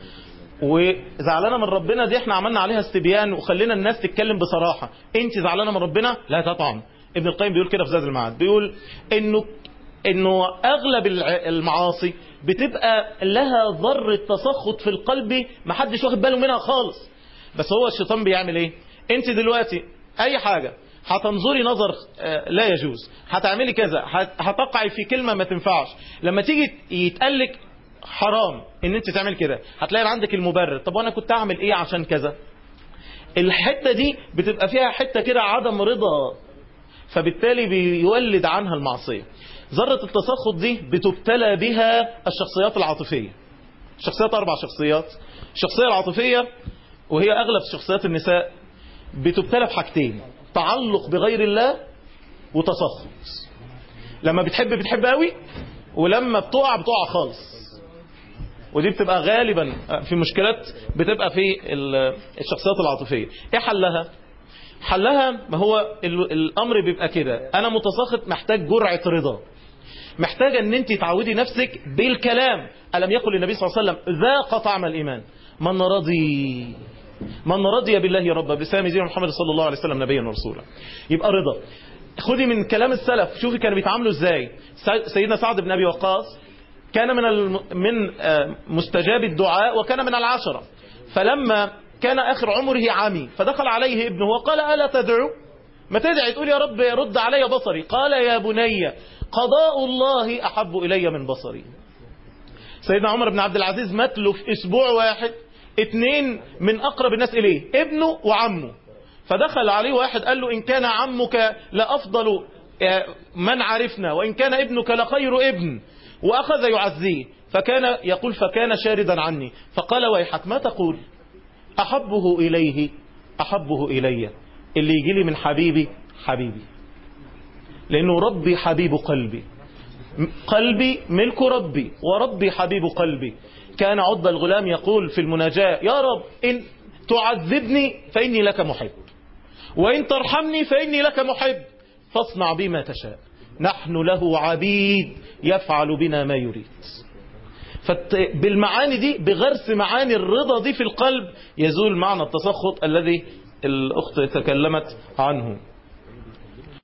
وزعلانة من ربنا دي احنا عملنا عليها استبيان وخلينا الناس تتكلم بصراحة انت زعلانة من ربنا لا طبعا ابن القيم بيقول كده في زاد المعاد بيقول انه انه اغلب الع- المعاصي بتبقى لها ذرة تسخط في القلب محدش واخد باله منها خالص بس هو الشيطان بيعمل ايه انت دلوقتي اي حاجة هتنظري نظر آه، لا يجوز هتعملي كذا هت- هتقعي في كلمة ما تنفعش لما تيجي يتقالك حرام ان انت تعمل كده هتلاقي عندك المبرر طب وانا كنت اعمل ايه عشان كذا الحتة دي بتبقى فيها حتة كده عدم رضا فبالتالي بيولد عنها المعصية ذرة التسخط دي بتبتلى بها الشخصيات العاطفية شخصيات أربع شخصيات الشخصية العاطفية وهي أغلب شخصيات النساء بتبتلى بحاجتين تعلق بغير الله وتسخط لما بتحب بتحب قوي ولما بتقع بتقع خالص ودي بتبقى غالبا في مشكلات بتبقى في ال- الشخصيات العاطفية ايه حلها حلها ما هو ال- الامر بيبقى كده انا متساخط محتاج جرعة رضا محتاجة ان انت تعودي نفسك بالكلام ألم يقل النبي صلى الله عليه وسلم ذاق طعم الإيمان من رضي من رضي بالله ربا بسام دين محمد صلى الله عليه وسلم نبيا ورسولا يبقى رضا خدي من كلام السلف شوفي كانوا بيتعاملوا ازاي سي- سيدنا سعد بن ابي وقاص كان من الم- من آه، مستجاب الدعاء وكان من العشرة فلما كان آخر عمره عمي فدخل عليه ابنه وقال ألا تدعو ما تدعي تقول يا رب رد علي بصري قال يا بني قضاء الله أحب إلي من بصري سيدنا عمر بن عبد العزيز مات له في أسبوع واحد اتنين من أقرب الناس إليه ابنه وعمه فدخل عليه واحد قال له إن كان عمك لأفضل آه، من عرفنا وإن كان ابنك لخير ابن وأخذ يعزيه فكان يقول فكان شاردا عني فقال ويحك ما تقول أحبه إليه أحبه إلي اللي يجي لي من حبيبي حبيبي لأنه ربي حبيب قلبي قلبي ملك ربي وربي حبيب قلبي كان عض الغلام يقول في المناجاة يا رب إن تعذبني فإني لك محب وإن ترحمني فإني لك محب فاصنع بي ما تشاء نحن له عبيد يفعل بنا ما يريد فت... بالمعاني دي بغرس معاني الرضا دي في القلب يزول معنى التسخط الذي الأخت تكلمت عنه